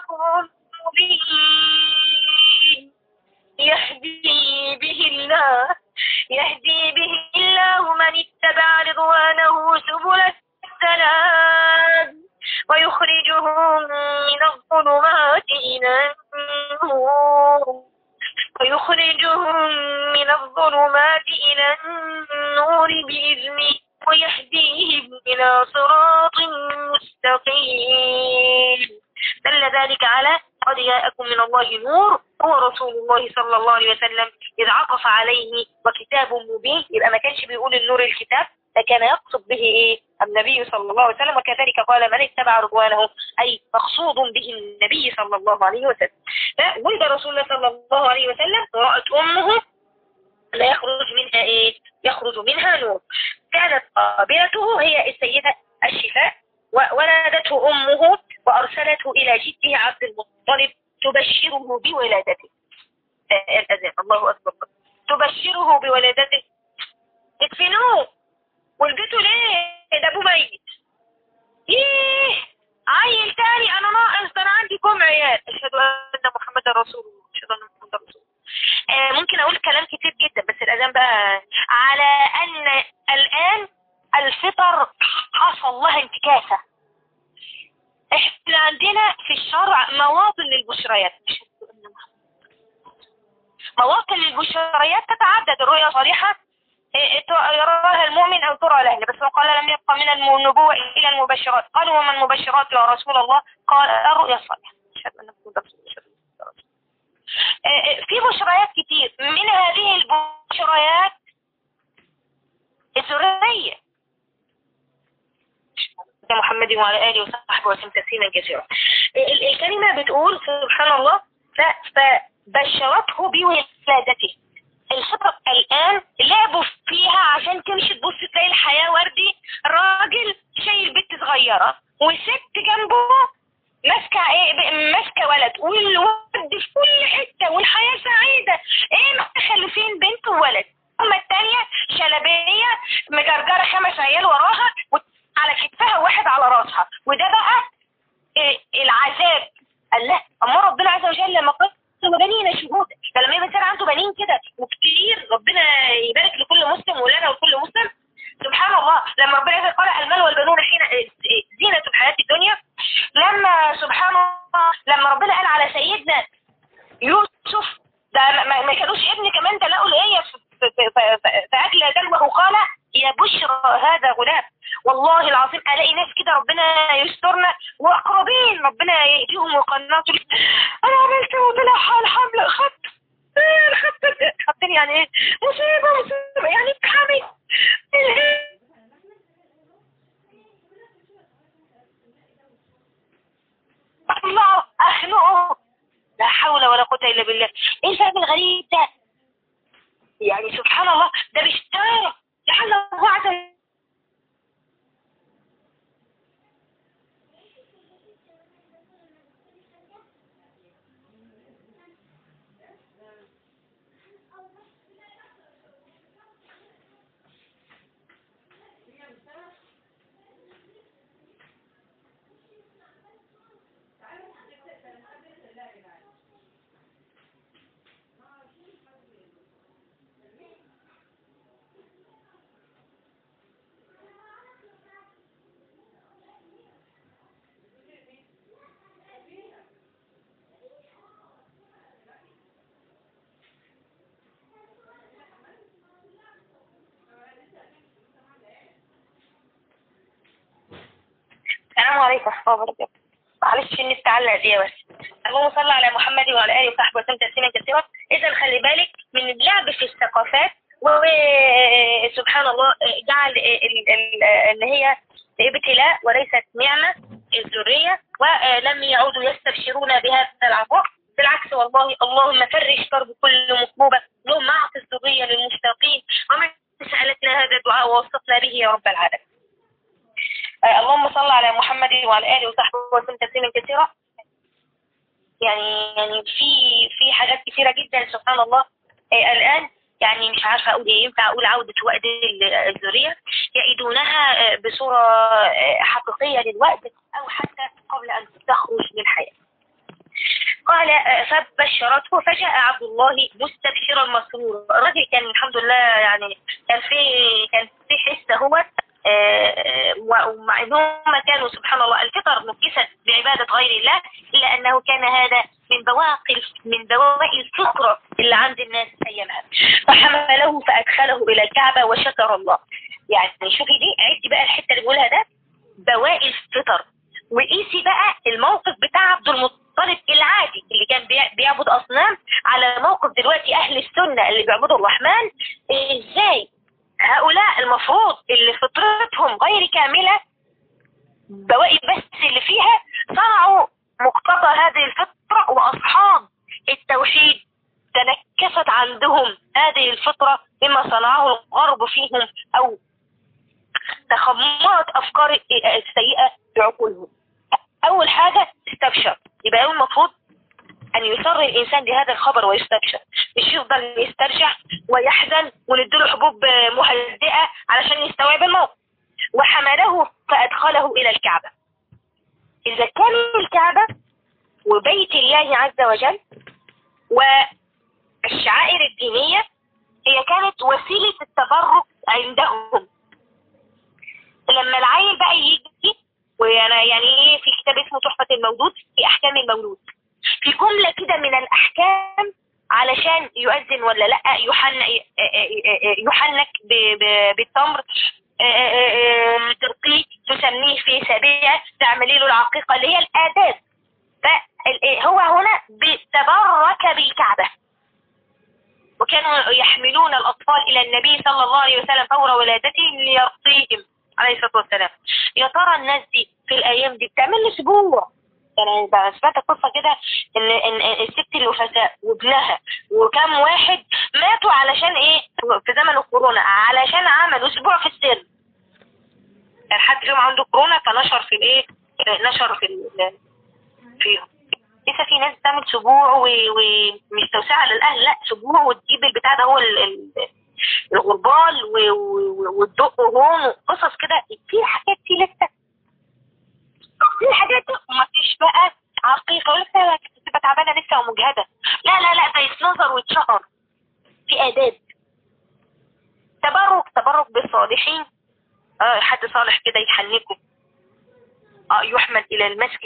مبين يهدي به الله يهدي به الله من اتبع رضوانه سبل السلام ويخرجهم من الظلمات إلى النور ويخرجهم من الظلمات إلى النور بإذنه ويهديهم إلى صراط مستقيم دل ذلك على قد جاءكم من الله نور هو رسول الله صلى الله عليه وسلم إذ عطف عليه وكتاب مبين يبقى ما كانش بيقول النور الكتاب فكان يقصد به إيه النبي صلى الله عليه وسلم وكذلك قال من اتبع رضوانه أي مقصود به النبي صلى الله عليه وسلم ولد رسول الله صلى الله عليه وسلم ورأت أمه لا يخرج منها إيه يخرج منها نور كانت قابلته هي السيدة الشفاء وولدته أمه وأرسلته إلى جده عبد المطلب تبشره بولادته الأذان الله أكبر تبشره بولادته ادفنوه ولدته ليه ده ابوه ميت ايه عيل تاني انا ناقص ده انا عندي كم عيال اشهد ان محمد رسول الله اشهد ان محمد رسول الله آه ممكن اقول كلام كتير جدا بس الاذان بقى على ان الان الفطر حصل لها انتكاسة احنا عندنا في الشرع مواطن للبشريات مواطن للبشريات تتعدد الرؤيا صريحة يراها المؤمن أو ترى الأهل بس وقال لم يبقى من النبوة إلى المبشرات قالوا وما المبشرات يا رسول الله قال الرؤيا الصالحة في بشريات كتير من هذه البشريات الذرية محمد وعلى آله وصحبه وسلم تسليما كثيرا الكلمة بتقول سبحان الله فبشرته بولادته الخطط الآن لعبوا فيها عشان تمشي تبص تلاقي الحياة وردي راجل شايل بنت صغيرة وست جنبه ماسكة ايه ماسكة ولد والولد في كل حتة والحياة سعيدة ايه مخلفين بنت وولد اما التانية شلبية مجرجرة خمس عيال وراها على كتفها واحد على راسها وده بقى إيه العذاب الله اما ربنا عز وجل لما قال بنين شهود فلما يبقى كان عنده بنين كده وكتير ربنا يبارك لكل مسلم ولنا ولكل مسلم سبحان الله لما ربنا قال المال والبنون حين زينة الحياة الدنيا لما سبحان الله لما ربنا قال على سيدنا يوسف ده ما كانوش ابن كمان ده لقوا الايه في اكل دلوه وقال يا بشرى هذا غلام والله العظيم الاقي ناس كده ربنا يسترنا واقربين ربنا يهديهم ويقنطوا انا عملت وطلع حال حمل خط ايه الخط خطين يعني ايه مصيبه مصيبه يعني اتحمي الله اخنقه لا حول ولا قوه الا بالله ايه الفهم الغريب ده يعني سبحان الله ده بيشتغل لعل الله عز وجل عليكم ورحمة الله وبركاته معلش النت علق دي بس اللهم صل على محمد وعلى اله وصحبه وسلم تسليما كثيرا اذا خلي بالك من اللعب في الثقافات وسبحان الله جعل ان هي ابتلاء وليست نعمه الذريه ولم يعودوا يستبشرون بهذا العطاء بالعكس والله اللهم فرج كرب كل مكروبه اللهم اعط الذريه للمشتاقين ومن سالتنا هذا الدعاء ووصفنا به يا رب العالمين اللهم صل على محمد وعلى اله وصحبه وسلم تسليما كثيرا يعني يعني في في حاجات كثيره جدا سبحان الله الان يعني مش عارفه اقول ايه ينفع اقول عوده وقت الذريه يعيدونها بصوره حقيقيه للوقت او حتى قبل ان تخرج للحياه قال فبشرته فجاء عبد الله مستبشرا مسرورا الراجل كان الحمد لله يعني كان في كان في حس هو ومع انهم كانوا سبحان الله الفطر نكست بعبادة غير الله إلا أنه كان هذا من بواقي من بواقي الفطرة اللي عند الناس أيامها فحمله فأدخله إلى الكعبة وشكر الله يعني شوفي دي عدي بقى الحتة اللي بقولها ده بواقي الفطر وقيسي بقى الموقف بتاع عبد المطلب العادي اللي كان بيعبد أصنام على موقف دلوقتي أهل السنة اللي بيعبدوا الرحمن إزاي هؤلاء المفروض اللي فطرتهم غير كاملة بواقي بس اللي فيها صنعوا مقتضى هذه الفطرة وأصحاب التوحيد تنكست عندهم هذه الفطرة بما صنعه الغرب فيهم أو تخمرت أفكار السيئة بعقولهم أول حاجة استبشر يبقى أول المفروض أن يسر الإنسان بهذا الخبر ويستبشر مش يفضل يسترجع ويحزن ونديله حبوب مهدئة علشان يستوعب الموقف وحمله فأدخله إلى الكعبة إذا كان الكعبة وبيت الله عز وجل والشعائر الدينية هي كانت وسيلة التبرك عندهم لما العيل بقى يجي وانا يعني ايه في كتاب اسمه تحفة المولود في احكام المولود في جملة كده من الاحكام علشان يؤذن ولا لا يحن يحنك بالتمر ترقيه تسميه في سبيع تعملي له العقيقة اللي هي الآداب فهو هنا تبرك بالكعبة وكانوا يحملون الأطفال إلى النبي صلى الله عليه وسلم فور ولادتهم ليرقيهم عليه الصلاة والسلام يا ترى الناس دي في الأيام دي بتعمل لي أسبوع يعني سمعت قصة كده إن, إن الست الوفاء وابنها وكم واحد ماتوا علشان إيه في زمن الكورونا علشان عملوا أسبوع في السر حد فيهم عنده كورونا فنشر في الإيه نشر في فيهم لسه في ناس بتعمل سبوع ومش توسعة للأهل لا سبوع وتجيب البتاع ده هو الغربال والدق هون وقصص كده في حاجات دي لسه في حاجات ما فيش بقى عقيقة لسه تبقى تعبانة لسه ومجهدة لا لا لا ده يتنظر ويتشهر في آداب تبرك تبرك بالصالحين اه حد صالح كده يحنكم اه يحمل إلى المسجد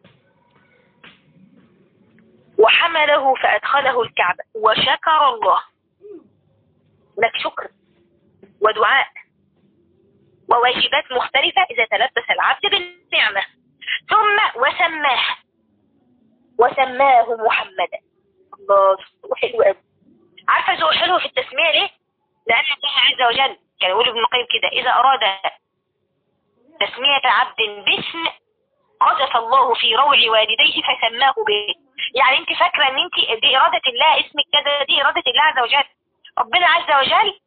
وحمله فأدخله الكعبة وشكر الله لك شكر ودعاء وواجبات مختلفة إذا تلبس العبد بالنعمة ثم وسماه وسماه محمدا الله حلو قوي عارفة ذو حلو في التسمية ليه؟ لأن الله عز وجل كان يقول ابن القيم كده إذا أراد تسمية عبد باسم قذف الله في روع والديه فسماه به يعني انت فاكرة ان انت دي إرادة الله اسمك كذا دي إرادة الله عز وجل ربنا عز وجل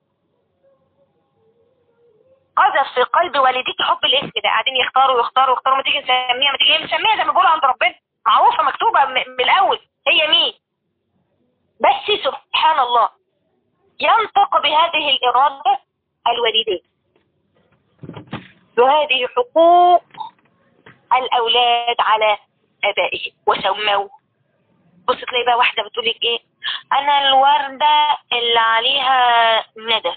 قذف في قلب والديك حب الاسم ده قاعدين يختاروا ويختاروا ويختاروا ما تيجي نسميها ما تيجي نسميها زي ما بيقولوا عند ربنا معروفة مكتوبة من الأول هي مين بس سبحان الله ينطق بهذه الإرادة الوالدين وهذه حقوق الأولاد على أبائهم وسموه بص تلاقي بقى واحدة بتقول لك إيه أنا الوردة اللي عليها ندى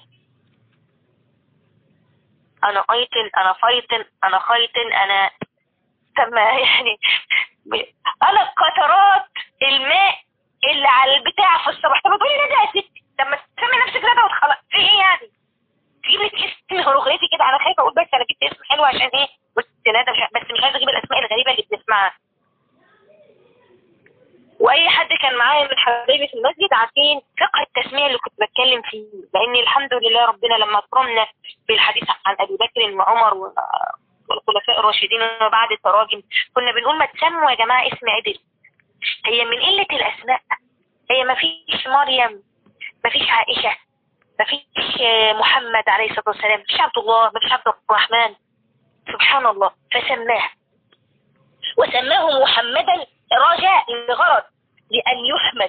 أنا أيتن أنا فايتن أنا خيتن أنا طب يعني أنا قطرات الماء اللي على البتاع في الصباح طب تقولي ندى يا ستي طب ما تسمي نفسك ندى وتخلص في إيه يعني تجيب لك اسم هيروغليفي كده أنا خايفة أقول بس أنا جبت اسم حلو عشان إيه تنادى مش بس مش عايزه اجيب الاسماء الغريبه اللي بنسمعها واي حد كان معايا من حبايبي في المسجد عارفين فقه التسميه اللي كنت بتكلم فيه لان الحمد لله ربنا لما اكرمنا بالحديث عن ابي بكر وعمر والخلفاء الراشدين وبعد التراجم كنا بنقول ما تسموا يا جماعه اسم عدل هي من قله الاسماء هي ما فيش مريم ما فيش عائشه ما فيش محمد عليه الصلاه والسلام ما فيش عبد الله ما فيش عبد الرحمن سبحان الله فسماه وسماه محمدا رجاء لغرض لأن يحمد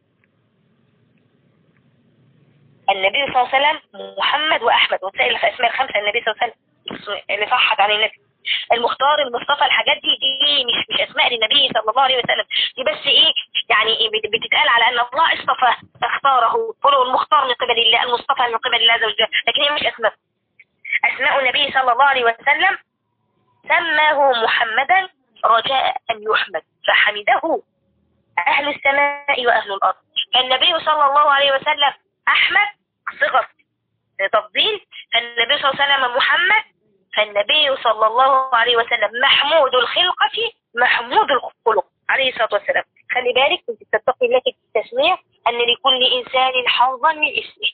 النبي صلى الله عليه وسلم محمد وأحمد وتلاقي في أسماء الخمسة النبي صلى الله عليه وسلم اللي صحت عن النبي المختار المصطفى الحاجات دي دي مش مش اسماء للنبي صلى الله عليه وسلم دي بس ايه يعني إيه بتتقال على ان الله اصطفاه اختاره قولوا المختار من قبل الله المصطفى من قبل الله عز وجل لكن هي مش اسماء اسماء النبي صلى الله عليه وسلم سماه محمدا رجاء ان يحمد فحمده أهل السماء وأهل الأرض فالنبي صلى الله عليه وسلم أحمد صغر تفضيل فالنبي صلى الله عليه وسلم محمد فالنبي صلى الله عليه وسلم محمود الخلقة محمود الخلق عليه الصلاة والسلام خلي بالك انت تتقي الله في التسمية أن لكل إنسان حظا من اسمه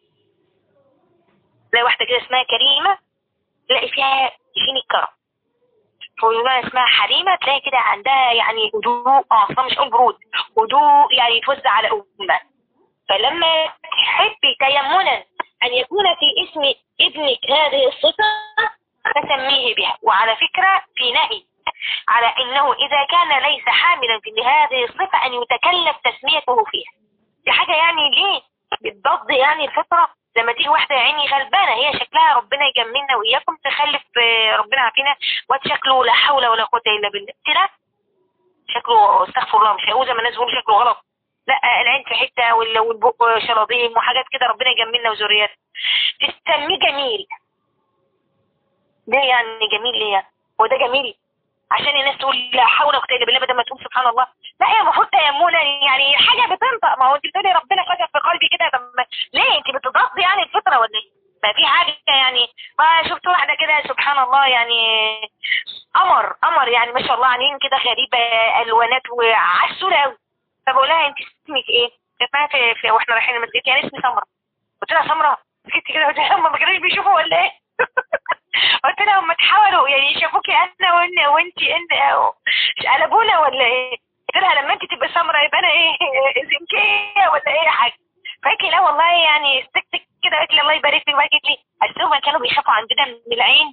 تلاقي واحدة كده اسمها كريمة تلاقي فيها جين الكرم فلانة اسمها حريمة تلاقي كده عندها يعني هدوء اه مش اقول برود هدوء يعني يتوزع على أمة فلما تحبي تيمنا أن يكون في اسم ابنك هذه الصفة فسميه بها وعلى فكرة في نهي على انه اذا كان ليس حاملا في هذه الصفة ان يتكلف تسميته فيها دي حاجة يعني ليه بالضبط يعني الفطرة لما تيجي واحدة يا عيني غلبانة هي شكلها ربنا يجملنا وإياكم تخلف ربنا عافينا واد شكله لا حول ولا قوة إلا بالله كده شكله استغفر الله مش هقول زي ما الناس بيقولوا شكله غلط لا العين في حتة والبق شراضيم وحاجات كده ربنا يجملنا وذريات تسميه جميل ليه يعني جميل ليه هو ده جميل عشان الناس تقول لا حول ولا قوه الا بالله بدل ما تقول سبحان الله لا هي المفروض تيمونا يعني حاجه بتنطق ما هو انت بتقولي ربنا كتب في قلبي كده طب ليه انت بتضاد يعني الفطره ولا ايه؟ ما في حاجه يعني ما شفت واحده كده سبحان الله يعني قمر قمر يعني ما شاء الله عينين كده غريبه الوانات وعسوله قوي فبقول لها انت اسمك ايه؟ كانت في, في واحنا رايحين المسجد يعني اسمي سمره قلت لها سمره سكت كده قلت لها هم ما كانوش بيشوفوا ولا ايه؟ قلت لها هم تحاولوا يعني يشوفوكي انا وان وانت انت قلبونا ولا ايه؟ قلت لها لما انت تبقى سمراء يبقى انا ايه زنكيه ولا ايه حاجه فقالت لي لا والله يعني سكتك كده قالت لي الله يبارك لك قالت لي اصل كانوا بيخافوا عندنا من العين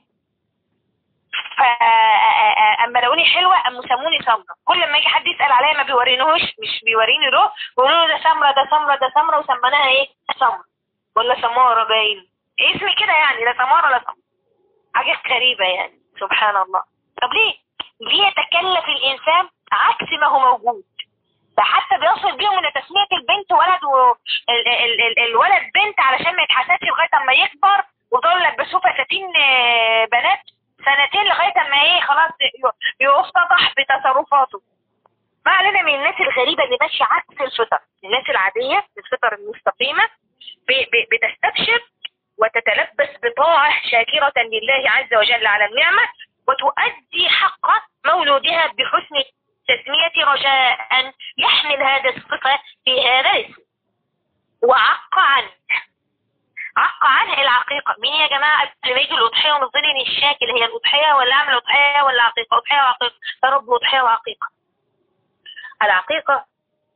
فاما لقوني حلوه قاموا سموني سمره كل ما يجي حد يسال عليا ما بيورينوش مش بيوريني له يقولوا له ده سمره ده سمره ده سمره وسميناها ايه سمره ولا سماره باين اسمي كده يعني لا سماره لا سمره حاجات غريبة يعني سبحان الله طب ليه ليه يتكلف الإنسان عكس ما هو موجود ده حتى بيصل بيهم ان تسمية البنت ولد و... ال... ال... ال... الولد بنت علشان ما يتحسسش لغاية اما يكبر ويفضلوا يلبسوه فساتين بنات سنتين لغاية اما ايه خلاص يفتضح بتصرفاته ما علينا من الناس الغريبة اللي ماشية عكس الفطر الناس العادية الفطر المستقيمة ب... ب... بتستبشر وتتلبس بطاعة شاكرة لله عز وجل على النعمة وتؤدي حق مولودها بحسن التسمية رجاء يحمل هذا الصفة في هذا الاسم وعق عنه عق عنه العقيقة مين يا جماعة اللي ما يجي الأضحية ونظلين الشاكل هي الأضحية ولا أعمل أضحية ولا عقيقة أضحية وعقيقة يا رب أضحية وعقيقة العقيقة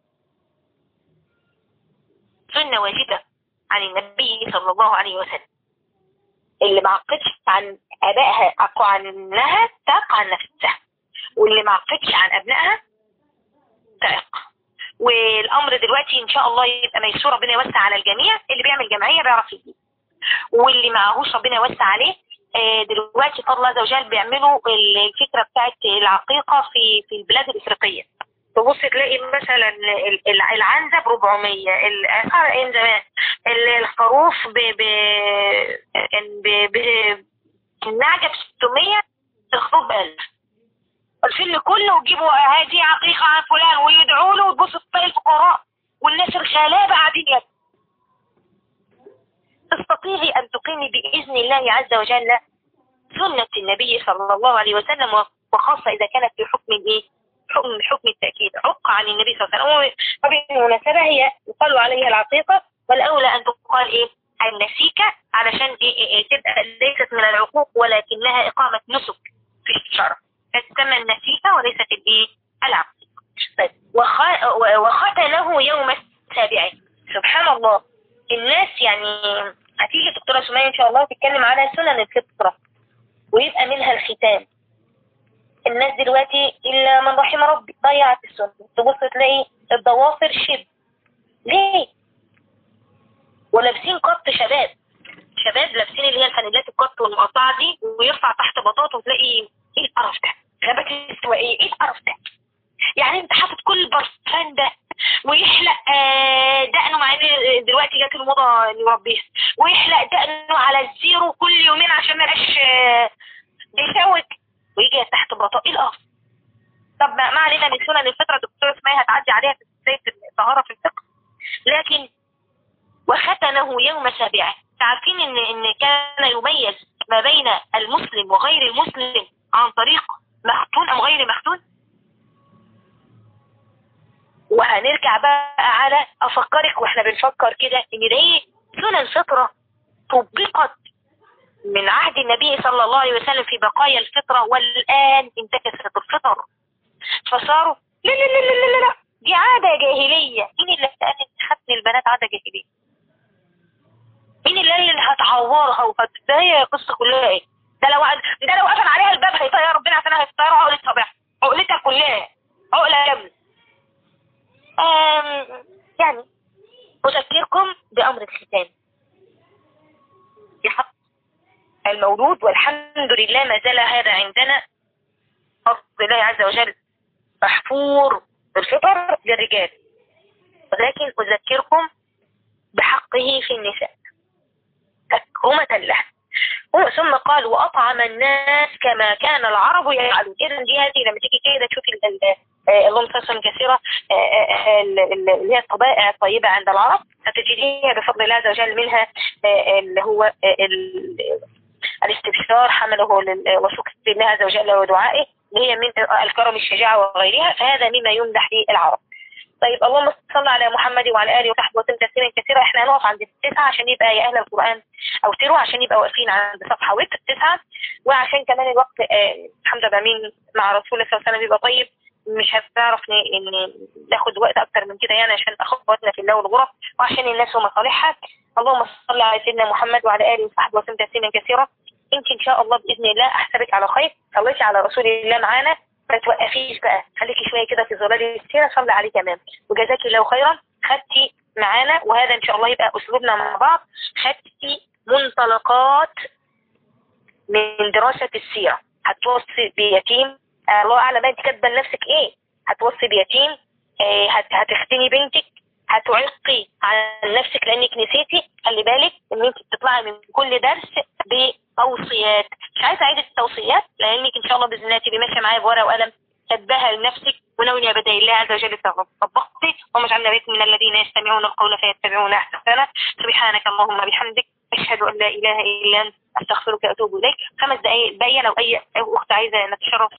سنة واجبة عن النبي صلى الله عليه وسلم اللي ما عقدش عن ابائها عقوا عنها تعق عن نفسها واللي ما عقدش عن ابنائها تعق والامر دلوقتي ان شاء الله يبقى ميسور ربنا يوسع على الجميع اللي بيعمل جمعيه بيعرف يجيب واللي معهوش ربنا يوسع عليه دلوقتي فضل الله عز وجل بيعملوا الفكره بتاعت العقيقه في في البلاد الافريقيه تبص تلاقي مثلا العنزة ب 400 ايام زمان الخروف ب ب ب النعجة ب 600 الخروف ب 1000 الفيلم كله وتجيبوا هذه عقيقة عن فلان ويدعوا له وتبص تلاقي الفقراء والناس الغلابة قاعدين ياكلوا تستطيعي أن تقيمي بإذن الله عز وجل سنة النبي صلى الله عليه وسلم وخاصة إذا كانت في حكم الإيه؟ حكم حكم التأكيد عق عن النبي صلى الله عليه وسلم وبالمناسبة هي يقال عليها العقيقة والأولى أن تقال إيه النسيكة علشان إيه إيه إيه تبقى ليست من العقوق ولكنها إقامة نسك في الشرع فتسمى النسيكة وليست الإيه العقيقة طيب وخ... وختنه يوم السابع سبحان الله الناس يعني هتيجي دكتورة سمية إن شاء الله تتكلم على سنن الفطرة ويبقى منها الختام الناس دلوقتي إلا من رحم ربي ضيعت السنة تبص تلاقي الضوافر شب ليه؟ ولابسين قط شباب شباب لابسين اللي هي الفانيلات القط والمقطعة دي ويرفع تحت بطاطا وتلاقي ايه القرف ده؟ غابات الاستوائية ايه القرف ده؟ يعني انت حاطط كل البرفان ده ويحلق آه دقنه مع ان دلوقتي جت الموضه يربيها ويحلق دقنه على الزيرو كل يومين عشان ما يبقاش آه بيفوت ويجي تحت بطاقة ايه القرف طب ما علينا من سنن الفطره الدكتوره اسمها هتعدي عليها في بدايه الطهاره في الفقه لكن وختنه يوم سابعه تعرفين ان ان كان يميز ما بين المسلم وغير المسلم عن طريق مختون او غير مختون وهنرجع بقى على افكرك واحنا بنفكر كده ان ده سنن فطره طبقت من عهد النبي صلى الله عليه وسلم في بقايا الفطرة والآن انتكست الفطر فصاروا لا لا لا لا لا لا دي عادة جاهلية مين اللي قال ان ختم البنات عادة جاهلية مين اللي قال اللي هتعورها وهتضايق القصة كلها ايه ده لو ده لو قفل عليها الباب هيطير ربنا عشان هيطيروا عقلة صباح عقلتها كلها عقلة كاملة يعني أذكركم بأمر الختان بحق المولود والحمد لله ما زال هذا عندنا فضل الله عز وجل محفور بالفطر للرجال ولكن أذكركم بحقه في النساء تكرمة له هو ثم قال وأطعم الناس كما كان العرب يفعلون إذا دي هذه لما تيجي كده تشوفي اللهم صل وسلم كثيرة اللي هي الطبائع الطيبة عند العرب هتجديها بفضل الله عز وجل منها اللي هو الاستبشار حمله وشكر الله عز وجل ودعائه اللي هي من الكرم الشجاعة وغيرها فهذا مما يمدح للعرب طيب اللهم صل على محمد وعلى اله وصحبه وسلم تسليما كثيرا احنا هنقف عند التسعة عشان يبقى يا اهل القرآن او تروا عشان يبقى واقفين عند صفحة وتر تسعة وعشان كمان الوقت آه الحمد لله مين مع رسول الله صلى الله عليه وسلم يبقى طيب مش هتعرف ان ناخد وقت اكتر من كده يعني عشان اخواتنا في الله والغرف وعشان الناس ومصالحها اللهم صل على سيدنا محمد وعلى اله وصحبه وسلم تسليما كثيرا انت ان شاء الله باذن الله احسبك على خير صليتي على رسول الله معانا ما توقفيش بقى خليكي شويه كده في ظلال السيره صلي عليه كمان وجزاكي الله خيرا خدتي معانا وهذا ان شاء الله يبقى اسلوبنا مع بعض خدتي منطلقات من دراسه السيره هتوصي بيتيم الله اعلم انت كاتبه لنفسك ايه هتوصي بيتيم آه هتختني بنتك هتعقي على نفسك لانك نسيتي خلي بالك ان انت بتطلعي من كل درس بتوصيات مش عايزه اعيد التوصيات لانك ان شاء الله باذن الله تبقي ماشيه معايا بورقه وقلم كاتباها لنفسك وناوي بداي الله عز وجل طبقتي وما جعلنا بك من الذين يستمعون القول فيتبعون احسنه سبحانك اللهم بحمدك اشهد ان لا اله الا انت استغفرك واتوب اليك خمس دقائق باقيه لو اي اخت عايزه نتشرف